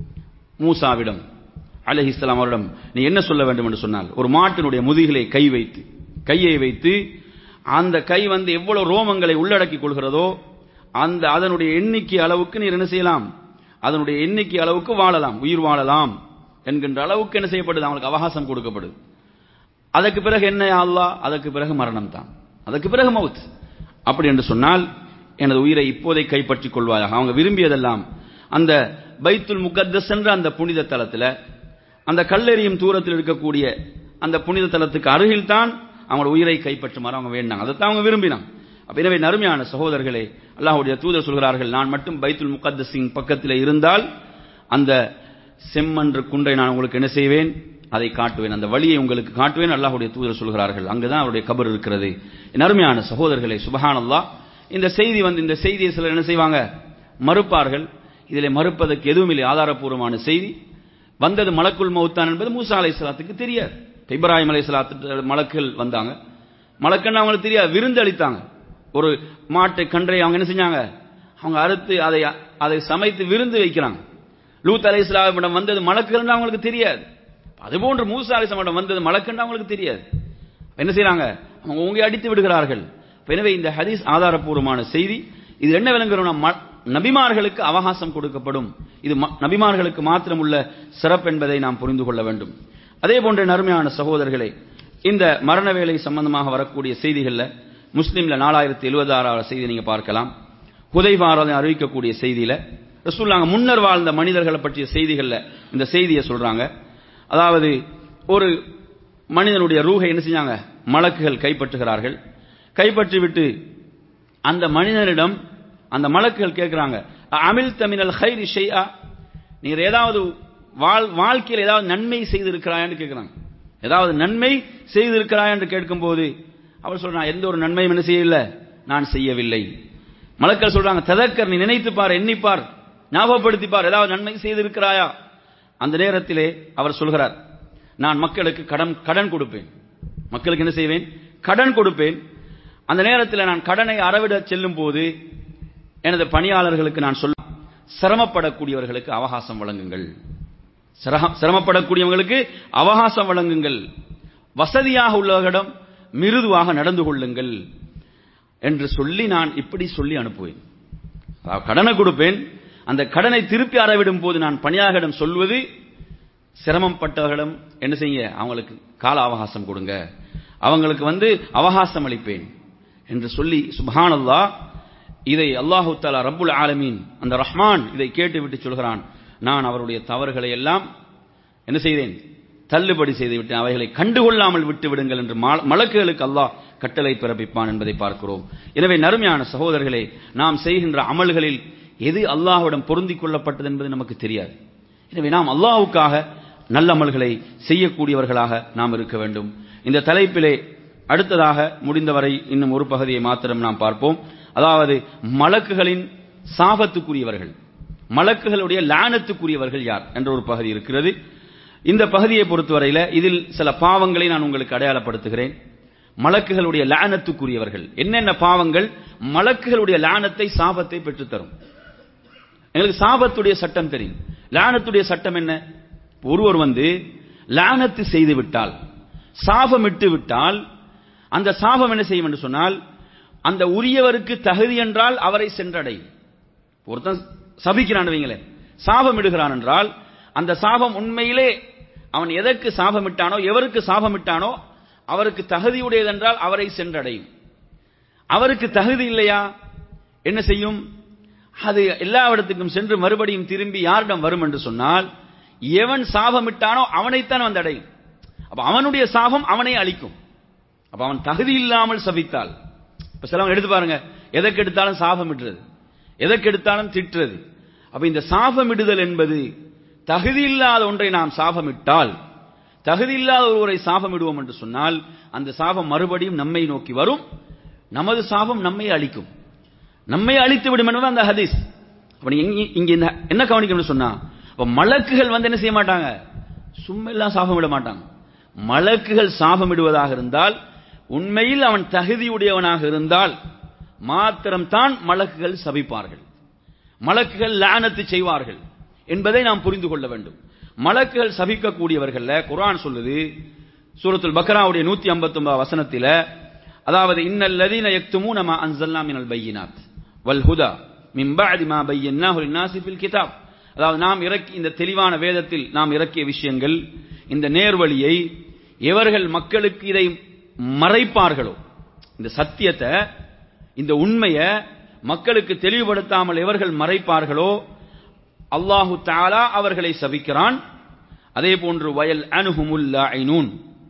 மூசாவிடம் அலஹி இஸ்லாம் அவரிடம் நீ என்ன சொல்ல வேண்டும் என்று சொன்னால் ஒரு மாட்டினுடைய முதுகிலை கை வைத்து கையை வைத்து அந்த கை வந்து எவ்வளவு ரோமங்களை உள்ளடக்கிக் கொள்கிறதோ அந்த அதனுடைய எண்ணிக்கை அளவுக்கு நீர் என்ன செய்யலாம் அதனுடைய எண்ணிக்கை அளவுக்கு வாழலாம் உயிர் வாழலாம் என்கின்ற அளவுக்கு என்ன செய்யப்படுது அவங்களுக்கு அவகாசம் கொடுக்கப்படுது அதற்கு பிறகு என்ன அல்லா அதற்கு பிறகு மரணம் தான் அதற்கு பிறகு மவுத் அப்படி என்று சொன்னால் எனது உயிரை இப்போதை கைப்பற்றிக் கொள்வாயாக அவங்க விரும்பியதெல்லாம் அந்த பைத்துல் முகத்தஸ் என்ற அந்த புனித தலத்தில் அந்த கல்லெறியும் தூரத்தில் இருக்கக்கூடிய அந்த புனித தலத்துக்கு அருகில் தான் அவங்களோட உயிரை கைப்பற்றுமாறு அவங்க வேண்டாங்க அதைத்தான் அவங்க விரும்பினாங்க அப்ப எனவே நறுமையான சகோதரர்களே அல்லாஹுடைய தூதர் சொல்கிறார்கள் நான் மட்டும் பைத்துல் முகத்தஸின் பக்கத்தில் இருந்தால் அந்த செம்மன்று குன்றை நான் உங்களுக்கு என்ன செய்வேன் அதை காட்டுவேன் அந்த வழியை உங்களுக்கு காட்டுவேன் அல்லாஹுடைய தூதர் சொல்கிறார்கள் அங்குதான் அவருடைய கபர் இருக்கிறது என் அருமையான சகோதரர்களே சுபஹான் அல்லாஹ் இந்த செய்தி வந்து இந்த செய்தியை சிலர் என்ன செய்வாங்க மறுப்பார்கள் இதில் மறுப்பதற்கு எதுவும் இல்லை ஆதாரப்பூர்வமான செய்தி வந்தது மலக்குள் மௌத்தான் என்பது மூசா அலை சலாத்துக்கு தெரியாது இப்ராஹிம் அலை சலாத்து மலக்குகள் வந்தாங்க மலக்கன்னு அவங்களுக்கு தெரியாது விருந்து அளித்தாங்க ஒரு மாட்டை கன்றை அவங்க என்ன செஞ்சாங்க அவங்க அறுத்து அதை அதை சமைத்து விருந்து வைக்கிறாங்க லூத் அலை இஸ்லாமிடம் வந்தது மலக்குகள் அவங்களுக்கு தெரியாது அதுபோன்று மூசா அலை இஸ்லாமிடம் வந்தது மலக்குன்னு அவங்களுக்கு தெரியாது என்ன செய்யறாங்க அவங்க ஓங்கி அடித்து விடுகிறார்கள் எனவே இந்த ஹதீஸ் ஆதாரப்பூர்வமான செய்தி இது என்ன விளங்குறோம்னா நபிமார்களுக்கு அவகாசம் கொடுக்கப்படும் இது நபிமார்களுக்கு மாத்திரம் உள்ள சிறப்பு என்பதை நாம் புரிந்து கொள்ள வேண்டும் அதே போன்ற நறுமையான சகோதரர்களே இந்த மரண வேலை சம்பந்தமாக வரக்கூடிய செய்திகள்ல முஸ்லீம்ல நாலாயிரத்தி எழுபது ஆறாவது செய்தி நீங்க பார்க்கலாம் ஹுதைபாரதை அறிவிக்கக்கூடிய செய்தியில ரசூல்லாங்க முன்னர் வாழ்ந்த மனிதர்களை பற்றிய செய்திகள்ல இந்த செய்தியை சொல்றாங்க அதாவது ஒரு மனிதனுடைய ரூகை என்ன செஞ்சாங்க மலக்குகள் கைப்பற்றுகிறார்கள் கைப்பற்றி விட்டு அந்த மனிதனிடம் அந்த மலக்குகள் கேட்கிறாங்க அமில் தமிழல் ஹைரி ஷெய்யா நீர் ஏதாவது வாழ்க்கையில் ஏதாவது நன்மை செய்திருக்கிறாயான்னு கேட்கிறாங்க ஏதாவது நன்மை செய்திருக்கிறாய் என்று கேட்கும்போது அவர் சொல்றான் எந்த ஒரு நன்மையும் என்ன செய்யவில்லை நான் செய்யவில்லை மலக்கள் சொல்றாங்க ததக்கர் நீ நினைத்துப்பார் எண்ணிப்பார் ஞாபகப்படுத்திப்பார் ஏதாவது நன்மை செய்திருக்கிறாயா அந்த நேரத்திலே அவர் சொல்கிறார் நான் மக்களுக்கு கடன் கடன் கொடுப்பேன் மக்களுக்கு என்ன செய்வேன் கடன் கொடுப்பேன் அந்த நேரத்தில் நான் கடனை அறவிட செல்லும் போது எனது பணியாளர்களுக்கு நான் சொல்ல சிரமப்படக்கூடியவர்களுக்கு அவகாசம் வழங்குங்கள் சிரம- சிரமப்படக்கூடியவங்களுக்கு அவகாசம் வழங்குங்கள் வசதியாக உள்ளவர்களிடம் மிருதுவாக நடந்து கொள்ளுங்கள் என்று சொல்லி நான் இப்படி சொல்லி அனுப்புவேன் அதாவது கடனை கொடுப்பேன் அந்த கடனை திருப்பி அறவிடும் போது நான் பணியாளர்களிடம் சொல்வது சிரமப்பட்டவர்களிடம் என்ன செய்ய அவங்களுக்கு கால அவகாசம் கொடுங்க அவங்களுக்கு வந்து அவகாசம் அளிப்பேன் என்று சொல்லி சுப்ஹானல்லாஹ் இதை அல்லாஹு தஆலா ரப்புல் ஆலமீன் அந்த ரஹ்மான் இதை கேட்டுவிட்டு சொல்கிறான் நான் அவருடைய தவறுகளை எல்லாம் என்ன செய்தேன் தள்ளுபடி செய்து விட்டேன் அவைகளை கண்டுகொள்ளாமல் விட்டு விடுங்கள் என்று மா- மலக்குகளுக்கு அல்லாஹ் கட்டளை பிறப்பிப்பான் என்பதை பார்க்கிறோம் எனவே நறுமையான சகோதரர்களே நாம் செய்கின்ற அமல்களில் எது அல்லாஹ்விடம் பொருந்திக் கொள்ளப்பட்டது என்பது நமக்கு தெரியாது எனவே நாம் அல்லாஹ்வுக்காக நல்ல அமல்களை செய்யக்கூடியவர்களாக நாம் இருக்க வேண்டும் இந்த தலைப்பிலே அடுத்ததாக முடிந்தவரை இன்னும் ஒரு பகுதியை மாத்திரம் நாம் பார்ப்போம் அதாவது மலக்குகளின் சாபத்துக்குரியவர்கள் மலக்குகளுடைய லானத்துக்குரியவர்கள் யார் என்ற ஒரு பகுதி இருக்கிறது இந்த பகுதியை பொறுத்தவரையில இதில் சில பாவங்களை நான் உங்களுக்கு அடையாளப்படுத்துகிறேன் மலக்குகளுடைய லானத்துக்குரியவர்கள் என்னென்ன பாவங்கள் மலக்குகளுடைய லானத்தை சாபத்தை பெற்றுத்தரும் எங்களுக்கு சாபத்துடைய சட்டம் தெரியும் லானத்துடைய சட்டம் என்ன ஒருவர் வந்து லானத்து செய்து விட்டால் சாபமிட்டு விட்டால் அந்த சாபம் என்ன செய்யும் என்று சொன்னால் அந்த உரியவருக்கு தகுதி என்றால் அவரை சென்றடையும் ஒருத்தன் சபிக்கிறான் வைங்களேன் சாபம் இடுகிறான் என்றால் அந்த சாபம் உண்மையிலே அவன் எதற்கு சாபமிட்டானோ எவருக்கு சாபமிட்டானோ அவருக்கு தகுதியுடையதென்றால் அவரை சென்றடையும் அவருக்கு தகுதி இல்லையா என்ன செய்யும் அது எல்லா இடத்துக்கும் சென்று மறுபடியும் திரும்பி யாரிடம் வரும் என்று சொன்னால் எவன் சாபமிட்டானோ அவனைத்தான் வந்து அடையும் அப்ப அவனுடைய சாபம் அவனை அழிக்கும் அப்ப அவன் தகுதி இல்லாமல் சபித்தால் இப்ப சிலவங்க எடுத்து பாருங்க எதற்கு எடுத்தாலும் சாபமிடுறது எதற்கு எடுத்தாலும் திட்டுறது அப்ப இந்த சாபமிடுதல் என்பது தகுதி இல்லாத ஒன்றை நாம் சாபமிட்டால் தகுதி இல்லாத ஒருவரை சாபமிடுவோம் என்று சொன்னால் அந்த சாபம் மறுபடியும் நம்மை நோக்கி வரும் நமது சாபம் நம்மை அழிக்கும் நம்மை அழித்து விடும் என்பது அந்த ஹதீஸ் அப்ப நீங்க இங்க- இங்க இந்த என்ன கவனிக்கணும்னு சொன்னா அப்ப மலக்குகள் வந்து என்ன செய்ய மாட்டாங்க சும்மா எல்லாம் சாபமிட மாட்டாங்க மலக்குகள் சாபமிடுவதாக இருந்தால் உண்மையில் அவன் தகுதியுடையவனாக இருந்தால் மாத்திரம்தான் மலக்குகள் சபிப்பார்கள் மலக்குகள் லானத்து செய்வார்கள் என்பதை நாம் புரிந்து கொள்ள வேண்டும் மலக்குகள் சபிக்கக்கூடியவர்கள்ல குர்ஆன் சொல்லுது சூரத்துல் பக்ராவுடைய 159 வசனத்தில அதாவது இன்னல் லதீன யக்துமூன மா அன்ஸல்னா மினல் பையினாத் வல் ஹுதா மின் பஅதி மா பையன்னாஹு லின்னாஸி ஃபில் கிதாப் அதாவது நாம் இறக்கி இந்த தெளிவான வேதத்தில் நாம் இறக்கிய விஷயங்கள் இந்த நேர்வழியை எவர்கள் மக்களுக்கு இதை மறைப்பார்களோ இந்த சத்தியத்தை இந்த உண்மையை மக்களுக்கு தெளிவுபடுத்தாமல் எவர்கள் மறைப்பார்களோ அல்லாஹு தாலா அவர்களை சபிக்கிறான் அதே போன்று வயல் அனுகுமுல்லாயினூன்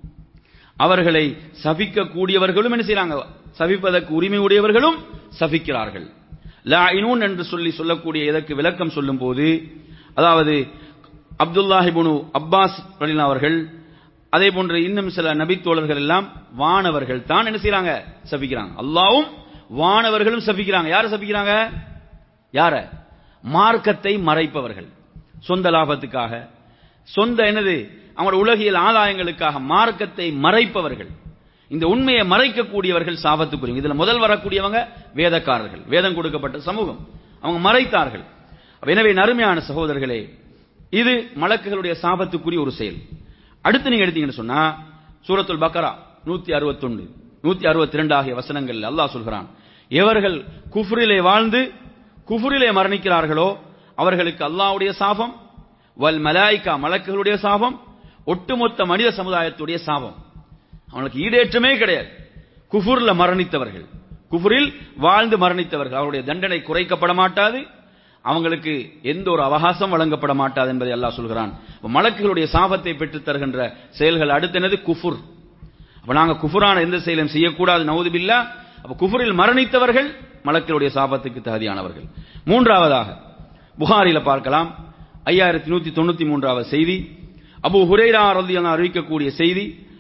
அவர்களை சபிக்க கூடியவர்களும் என்ன செய்றாங்க சபிப்பதற்கு உரிமை உடையவர்களும் சபிக்கிறார்கள் லாயினூன் என்று சொல்லி சொல்லக்கூடிய இதற்கு விளக்கம் சொல்லும் போது அதாவது அப்துல்லாஹிபுனு அப்பாஸ் ரலினா அவர்கள் அதே போன்று இன்னும் சில நபித்தோழர்கள் எல்லாம் வானவர்கள் தான் என்ன செய்றாங்க சபிக்கிறாங்க அல்லாவும் வானவர்களும் சபிக்கிறாங்க யார சபிக்கிறாங்க யார மார்க்கத்தை மறைப்பவர்கள் சொந்த லாபத்துக்காக சொந்த என்னது அவங்களோட உலகியல் ஆதாயங்களுக்காக மார்க்கத்தை மறைப்பவர்கள் இந்த உண்மையை மறைக்கக்கூடியவர்கள் சாபத்துக்குரிய இதுல முதல் வரக்கூடியவங்க வேதக்காரர்கள் வேதம் கொடுக்கப்பட்ட சமூகம் அவங்க மறைத்தார்கள் அப்ப எனவே நறுமையான சகோதரர்களே இது மலக்குகளுடைய சாபத்துக்குரிய ஒரு செயல் அடுத்து நீங்க எடுத்தீங்கன்னு சொன்னா சூரத்துல் பக்கரா நூத்தி அறுபத்தொன்னு நூத்தி அறுபத்தி ரெண்டு ஆகிய வசனங்கள் அல்லாஹ் சொல்கிறான் எவர்கள் குஃப்ரிலே வாழ்ந்து குஃப்ரிலே மரணிக்கிறார்களோ அவர்களுக்கு அல்லாஹ்வுடைய சாபம் வல் மலாய்கா மலக்குகளுடைய சாபம் ஒட்டுமொத்த மனித சமுதாயத்துடைய சாபம் அவனுக்கு ஈடேற்றமே கிடையாது குஃபுர்ல மரணித்தவர்கள் குஃபுரில் வாழ்ந்து மரணித்தவர்கள் அவருடைய தண்டனை குறைக்கப்பட மாட்டாது அவங்களுக்கு எந்த ஒரு அவகாசம் வழங்கப்பட மாட்டாது என்பதை அல்லாஹ் சொல்கிறான் அப்ப மலக்குகளுடைய சாபத்தை பெற்றுத் தருகின்ற செயல்கள் அடுத்து என்னது குஃபுர் அப்ப நாங்க குஃபுரான எந்த செயலும் செய்யக்கூடாது நவுதுபில்லா அப்ப குஃபுரில் மரணித்தவர்கள் மலக்களுடைய சாபத்துக்கு தகுதியானவர்கள் மூன்றாவதாக புகாரில பார்க்கலாம் ஐயாயிரத்தி நூத்தி தொண்ணூத்தி மூன்றாவது செய்தி அபு ஹுரைரா ரலியல்லாஹு அறிவிக்கக்கூடிய செய்தி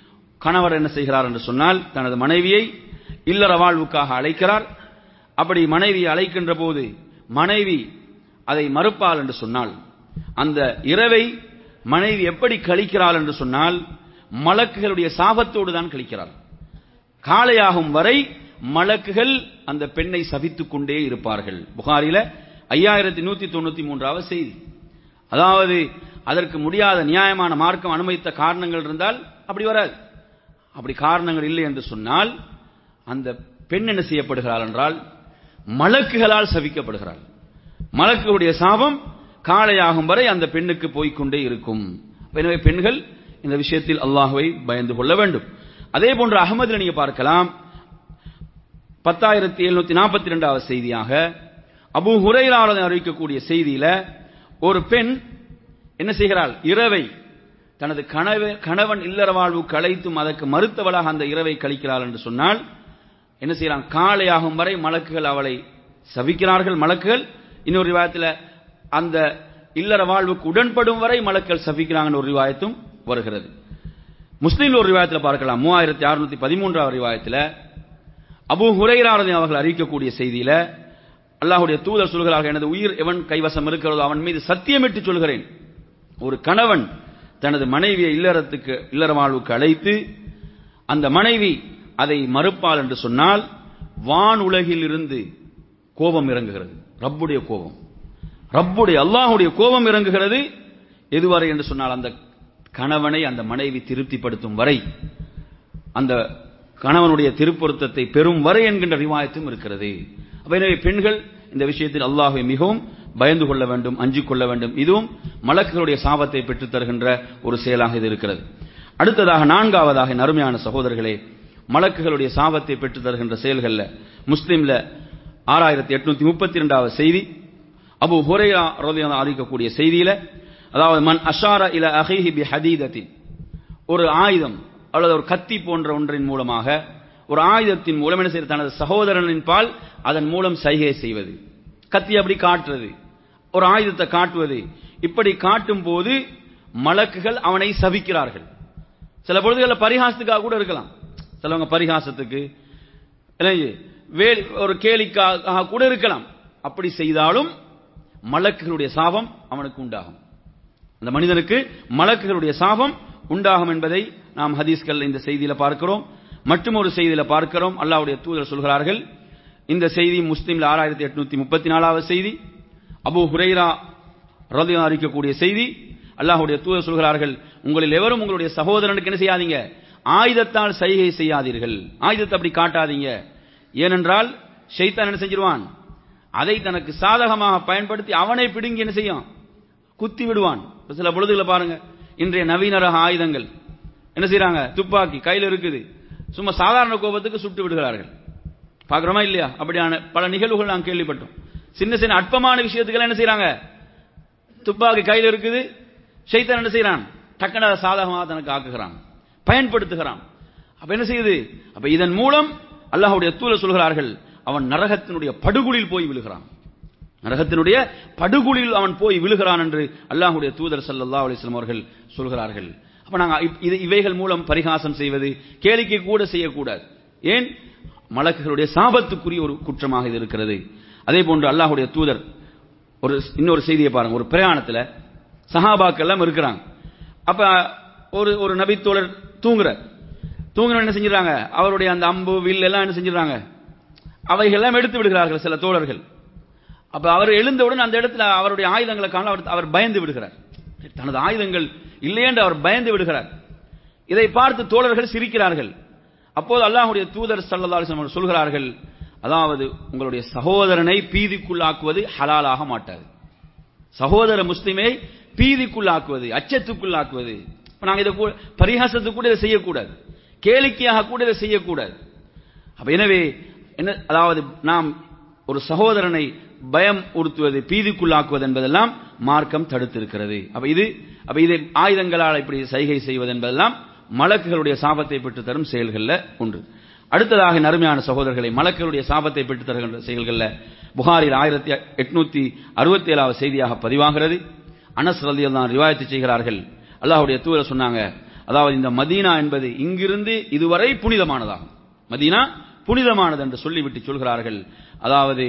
கணவர் என்ன செய்கிறார் என்று சொன்னால் தனது மனைவியை இல்லற வாழ்வுக்காக அழைக்கிறார் அப்படி மனைவியை அழைக்கின்ற போது மனைவி அதை மறுப்பாள் என்று சொன்னால் அந்த இரவை மனைவி எப்படி கழிக்கிறாள் என்று சொன்னால் மலக்குகளுடைய சாபத்தோடு தான் கழிக்கிறாள் காலையாகும் வரை மலக்குகள் அந்த பெண்ணை சபித்துக் கொண்டே இருப்பார்கள் புகாரில ஐயாயிரத்தி நூத்தி தொண்ணூத்தி மூன்றாவது செய்தி அதாவது அதற்கு முடியாத நியாயமான மார்க்கம் அனுமதித்த காரணங்கள் இருந்தால் அப்படி வராது அப்படி காரணங்கள் இல்லை என்று சொன்னால் அந்த பெண் என்ன செய்யப்படுகிறாள் என்றால் மலக்குகளால் சபிக்கப்படுகிறாள் மலக்குகளுடைய சாபம் காலையாகும் வரை அந்த பெண்ணுக்கு போய்க்கொண்டே இருக்கும் எனவே பெண்கள் இந்த விஷயத்தில் அல்லாஹுவை பயந்து கொள்ள வேண்டும் அதே போன்று அகமதுல நீங்க பார்க்கலாம் பத்தாயிரத்தி எழுநூத்தி நாற்பத்தி ரெண்டாவது செய்தியாக அபு ஹுரைராளன் அறிவிக்கக்கூடிய செய்தியில ஒரு பெண் என்ன செய்கிறாள் இரவை தனது கணவ கணவன் இல்லற வாழ்வு களைத்தும் அதற்கு மறுத்தவளாக அந்த இரவை கழிக்கிறாள் என்று சொன்னால் என்ன செய்யலாம் காலையாகும் வரை மலக்குகள் அவளை சபிக்கிறார்கள் மலக்குகள் இன்னொரு விவாதத்தில் அந்த இல்லற வாழ்வுக்கு உடன்படும் வரை மலக்கள் சபிக்கிறாங்கன்னு ஒரு ரிவாயத்தும் வருகிறது முஸ்லீம் ஒரு ரிவாயத்தில் பார்க்கலாம் மூவாயிரத்தி அறுநூத்தி பதிமூன்றாவது ரிவாயத்தில் அபு ஹுரைராரதி அவர்கள் அறிவிக்கக்கூடிய செய்தியில அல்லாஹுடைய தூதர் சொல்கிறார்கள் எனது உயிர் எவன் கைவசம் இருக்கிறதோ அவன் மீது சத்தியமிட்டு சொல்கிறேன் ஒரு கணவன் தனது மனைவியை இல்லறத்துக்கு இல்லற வாழ்வுக்கு அழைத்து அந்த மனைவி அதை மறுப்பாள் என்று சொன்னால் வான் உலகில் இருந்து கோபம் இறங்குகிறது ரப்புடைய கோபம் ரப்புடைய அல்லாஹுடைய கோபம் இறங்குகிறது எதுவரை என்று சொன்னால் அந்த கணவனை அந்த மனைவி திருப்திப்படுத்தும் வரை அந்த கணவனுடைய திருப்பொருத்தத்தை பெறும் வரை என்கின்ற ரிவாயத்தும் இருக்கிறது எனவே பெண்கள் இந்த விஷயத்தில் அல்லாஹை மிகவும் பயந்து கொள்ள வேண்டும் அஞ்சு கொள்ள வேண்டும் இதுவும் மலக்குகளுடைய சாபத்தை பெற்றுத் தருகின்ற ஒரு செயலாக இது இருக்கிறது அடுத்ததாக நான்காவதாக நறுமையான சகோதரர்களே மலக்குகளுடைய சாபத்தை பெற்றுத் தருகின்ற செயல்கள்ல முஸ்லீம்ல ஆறாயிரத்தி எட்நூத்தி முப்பத்தி இரண்டாவது செய்தி அபு ஹுரையா ரலியல்லாஹு அறிவிக்கக்கூடிய செய்தியில அதாவது மன் அஷார இல அஹீஹி பி ஹதீதத்தின் ஒரு ஆயுதம் அல்லது ஒரு கத்தி போன்ற ஒன்றின் மூலமாக ஒரு ஆயுதத்தின் மூலம் என்ன செய்ய தனது சகோதரனின் பால் அதன் மூலம் சைகை செய்வது கத்தி அப்படி காட்டுறது ஒரு ஆயுதத்தை காட்டுவது இப்படி காட்டும் போது மலக்குகள் அவனை சபிக்கிறார்கள் சில பொழுதுகளில் பரிகாசத்துக்காக கூட இருக்கலாம் சிலவங்க பரிகாசத்துக்கு வேலி ஒரு கேலிக்காக கூட இருக்கலாம் அப்படி செய்தாலும் மலக்குகளுடைய சாபம் அவனுக்கு உண்டாகும் அந்த மனிதனுக்கு மலக்குகளுடைய சாபம் உண்டாகும் என்பதை நாம் ஹதீஸ்கள் இந்த செய்தியில பார்க்கிறோம் மற்றும் ஒரு செய்தியில பார்க்கிறோம் அல்லாவுடைய தூதர் சொல்கிறார்கள் இந்த செய்தி முஸ்லீம்ல ஆறாயிரத்தி எட்நூத்தி முப்பத்தி நாலாவது செய்தி அபு ஹுரைரா ரதியம் அறிக்கக்கூடிய செய்தி அல்லாஹுடைய தூதர் சொல்கிறார்கள் உங்களில் எவரும் உங்களுடைய சகோதரனுக்கு என்ன செய்யாதீங்க ஆயுதத்தால் சைகை செய்யாதீர்கள் ஆயுதத்தை அப்படி காட்டாதீங்க ஏனென்றால் ஷைத்தான் என்ன செஞ்சிருவான் அதை தனக்கு சாதகமாக பயன்படுத்தி அவனை பிடுங்கி என்ன செய்யும் குத்தி விடுவான் சில பொழுதுகளை பாருங்க இன்றைய நவீன ரக ஆயுதங்கள் என்ன செய்யறாங்க துப்பாக்கி கையில் இருக்குது சும்மா சாதாரண கோபத்துக்கு சுட்டு விடுகிறார்கள் பாக்குறோமா இல்லையா அப்படியான பல நிகழ்வுகள் நாம் கேள்விப்பட்டோம் சின்ன சின்ன அற்பமான விஷயத்துக்கு என்ன செய்யறாங்க துப்பாக்கி கையில் இருக்குது ஷைத்தான் என்ன செய்யறான் டக்குன சாதகமாக தனக்கு ஆக்குகிறான் பயன்படுத்துகிறான் அப்ப என்ன செய்யுது அப்ப இதன் மூலம் அல்லாஹுடைய தூள சொல்கிறார்கள் அவன் நரகத்தினுடைய படுகுழில் போய் விழுகிறான் நரகத்தினுடைய படுகுழில் அவன் போய் விழுகிறான் என்று அல்லாஹுடைய தூதர் சல்லா அலிஸ்லாம் அவர்கள் சொல்கிறார்கள் அப்ப நாங்க இது இவைகள் மூலம் பரிகாசம் செய்வது கேளிக்கை கூட செய்யக்கூடாது ஏன் மலக்குகளுடைய சாபத்துக்குரிய ஒரு குற்றமாக இது இருக்கிறது அதே போன்று அல்லாஹுடைய தூதர் ஒரு இன்னொரு செய்தியை பாருங்க ஒரு பிரயாணத்துல சஹாபாக்கள் எல்லாம் இருக்கிறாங்க அப்ப ஒரு ஒரு நபித்தோழர் தூங்குற தூங்குற என்ன செஞ்சிடறாங்க அவருடைய அந்த அம்பு வில் எல்லாம் என்ன செஞ்சிடறாங்க அவைகள் எல்லாம் எடுத்து விடுகிறார்கள் சில தோழர்கள் அப்ப அவர் எழுந்தவுடன் அந்த இடத்துல அவருடைய ஆயுதங்களை காண அவர் அவர் பயந்து விடுகிறார் தனது ஆயுதங்கள் இல்லை என்று அவர் பயந்து விடுகிறார் இதை பார்த்து தோழர்கள் சிரிக்கிறார்கள் அப்போது அல்லாஹுடைய தூதர் சல்லா சொல்கிறார்கள் அதாவது உங்களுடைய சகோதரனை பீதிக்குள்ளாக்குவது ஹலாலாக மாட்டாது சகோதர முஸ்லிமை பீதிக்குள்ளாக்குவது அச்சத்துக்குள்ளாக்குவது நாங்க இதை பரிகாசத்துக்கு கூட இதை செய்யக்கூடாது கேளிக்கையாக கூட இதை செய்யக்கூடாது அப்ப எனவே என்ன அதாவது நாம் ஒரு சகோதரனை பயம் உறுத்துவது பீதிக்குள்ளாக்குவது என்பதெல்லாம் மார்க்கம் தடுத்திருக்கிறது அப்ப இது அப்ப இது ஆயுதங்களால் இப்படி சைகை செய்வது என்பதெல்லாம் மலக்குகளுடைய சாபத்தை பெற்று தரும் செயல்கள்ல ஒன்று அடுத்ததாக நறுமையான சகோதரர்களை மலக்குகளுடைய சாபத்தை பெற்று தருகின்ற செயல்கள்ல புகாரில் ஆயிரத்தி எட்நூத்தி அறுபத்தி ஏழாவது செய்தியாக பதிவாகிறது அனஸ் ரலியல்லான் ரிவாயத்து செய்கிறார்கள் அல்லாஹுடைய தூர சொன்னாங்க அதாவது இந்த மதீனா என்பது இங்கிருந்து இதுவரை புனிதமானதாகும் மதீனா புனிதமானது என்று சொல்லிவிட்டு சொல்கிறார்கள் அதாவது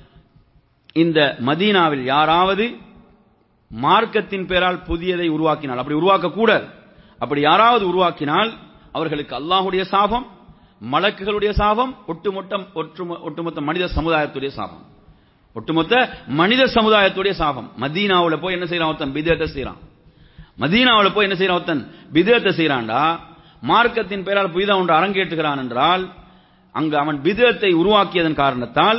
இந்த மதீனாவில் யாராவது மார்க்கத்தின் பேரால் புதியதை உருவாக்கினால் அப்படி உருவாக்க கூடாது அப்படி யாராவது உருவாக்கினால் அவர்களுக்கு அல்லாஹுடைய சாபம் மலக்குகளுடைய சாபம் ஒட்டுமொத்த ஒற்றுமொ- ஒட்டுமொத்த மனித சமுதாயத்துடைய சாபம் ஒட்டுமொத்த மனித சமுதாயத்துடைய சாபம் மதீனாவுல போய் என்ன செய்யறான் ஒருத்தன் பிதத்தை செய்யறான் மதீனாவுல போய் என்ன செய்யறான் ஒருத்தன் பிதத்தை செய்யறான்டா மார்க்கத்தின் பெயரால் புதிதா ஒன்று அரங்கேற்றுகிறான் என்றால் அங்கு அவன் பிதத்தை உருவாக்கியதன் காரணத்தால்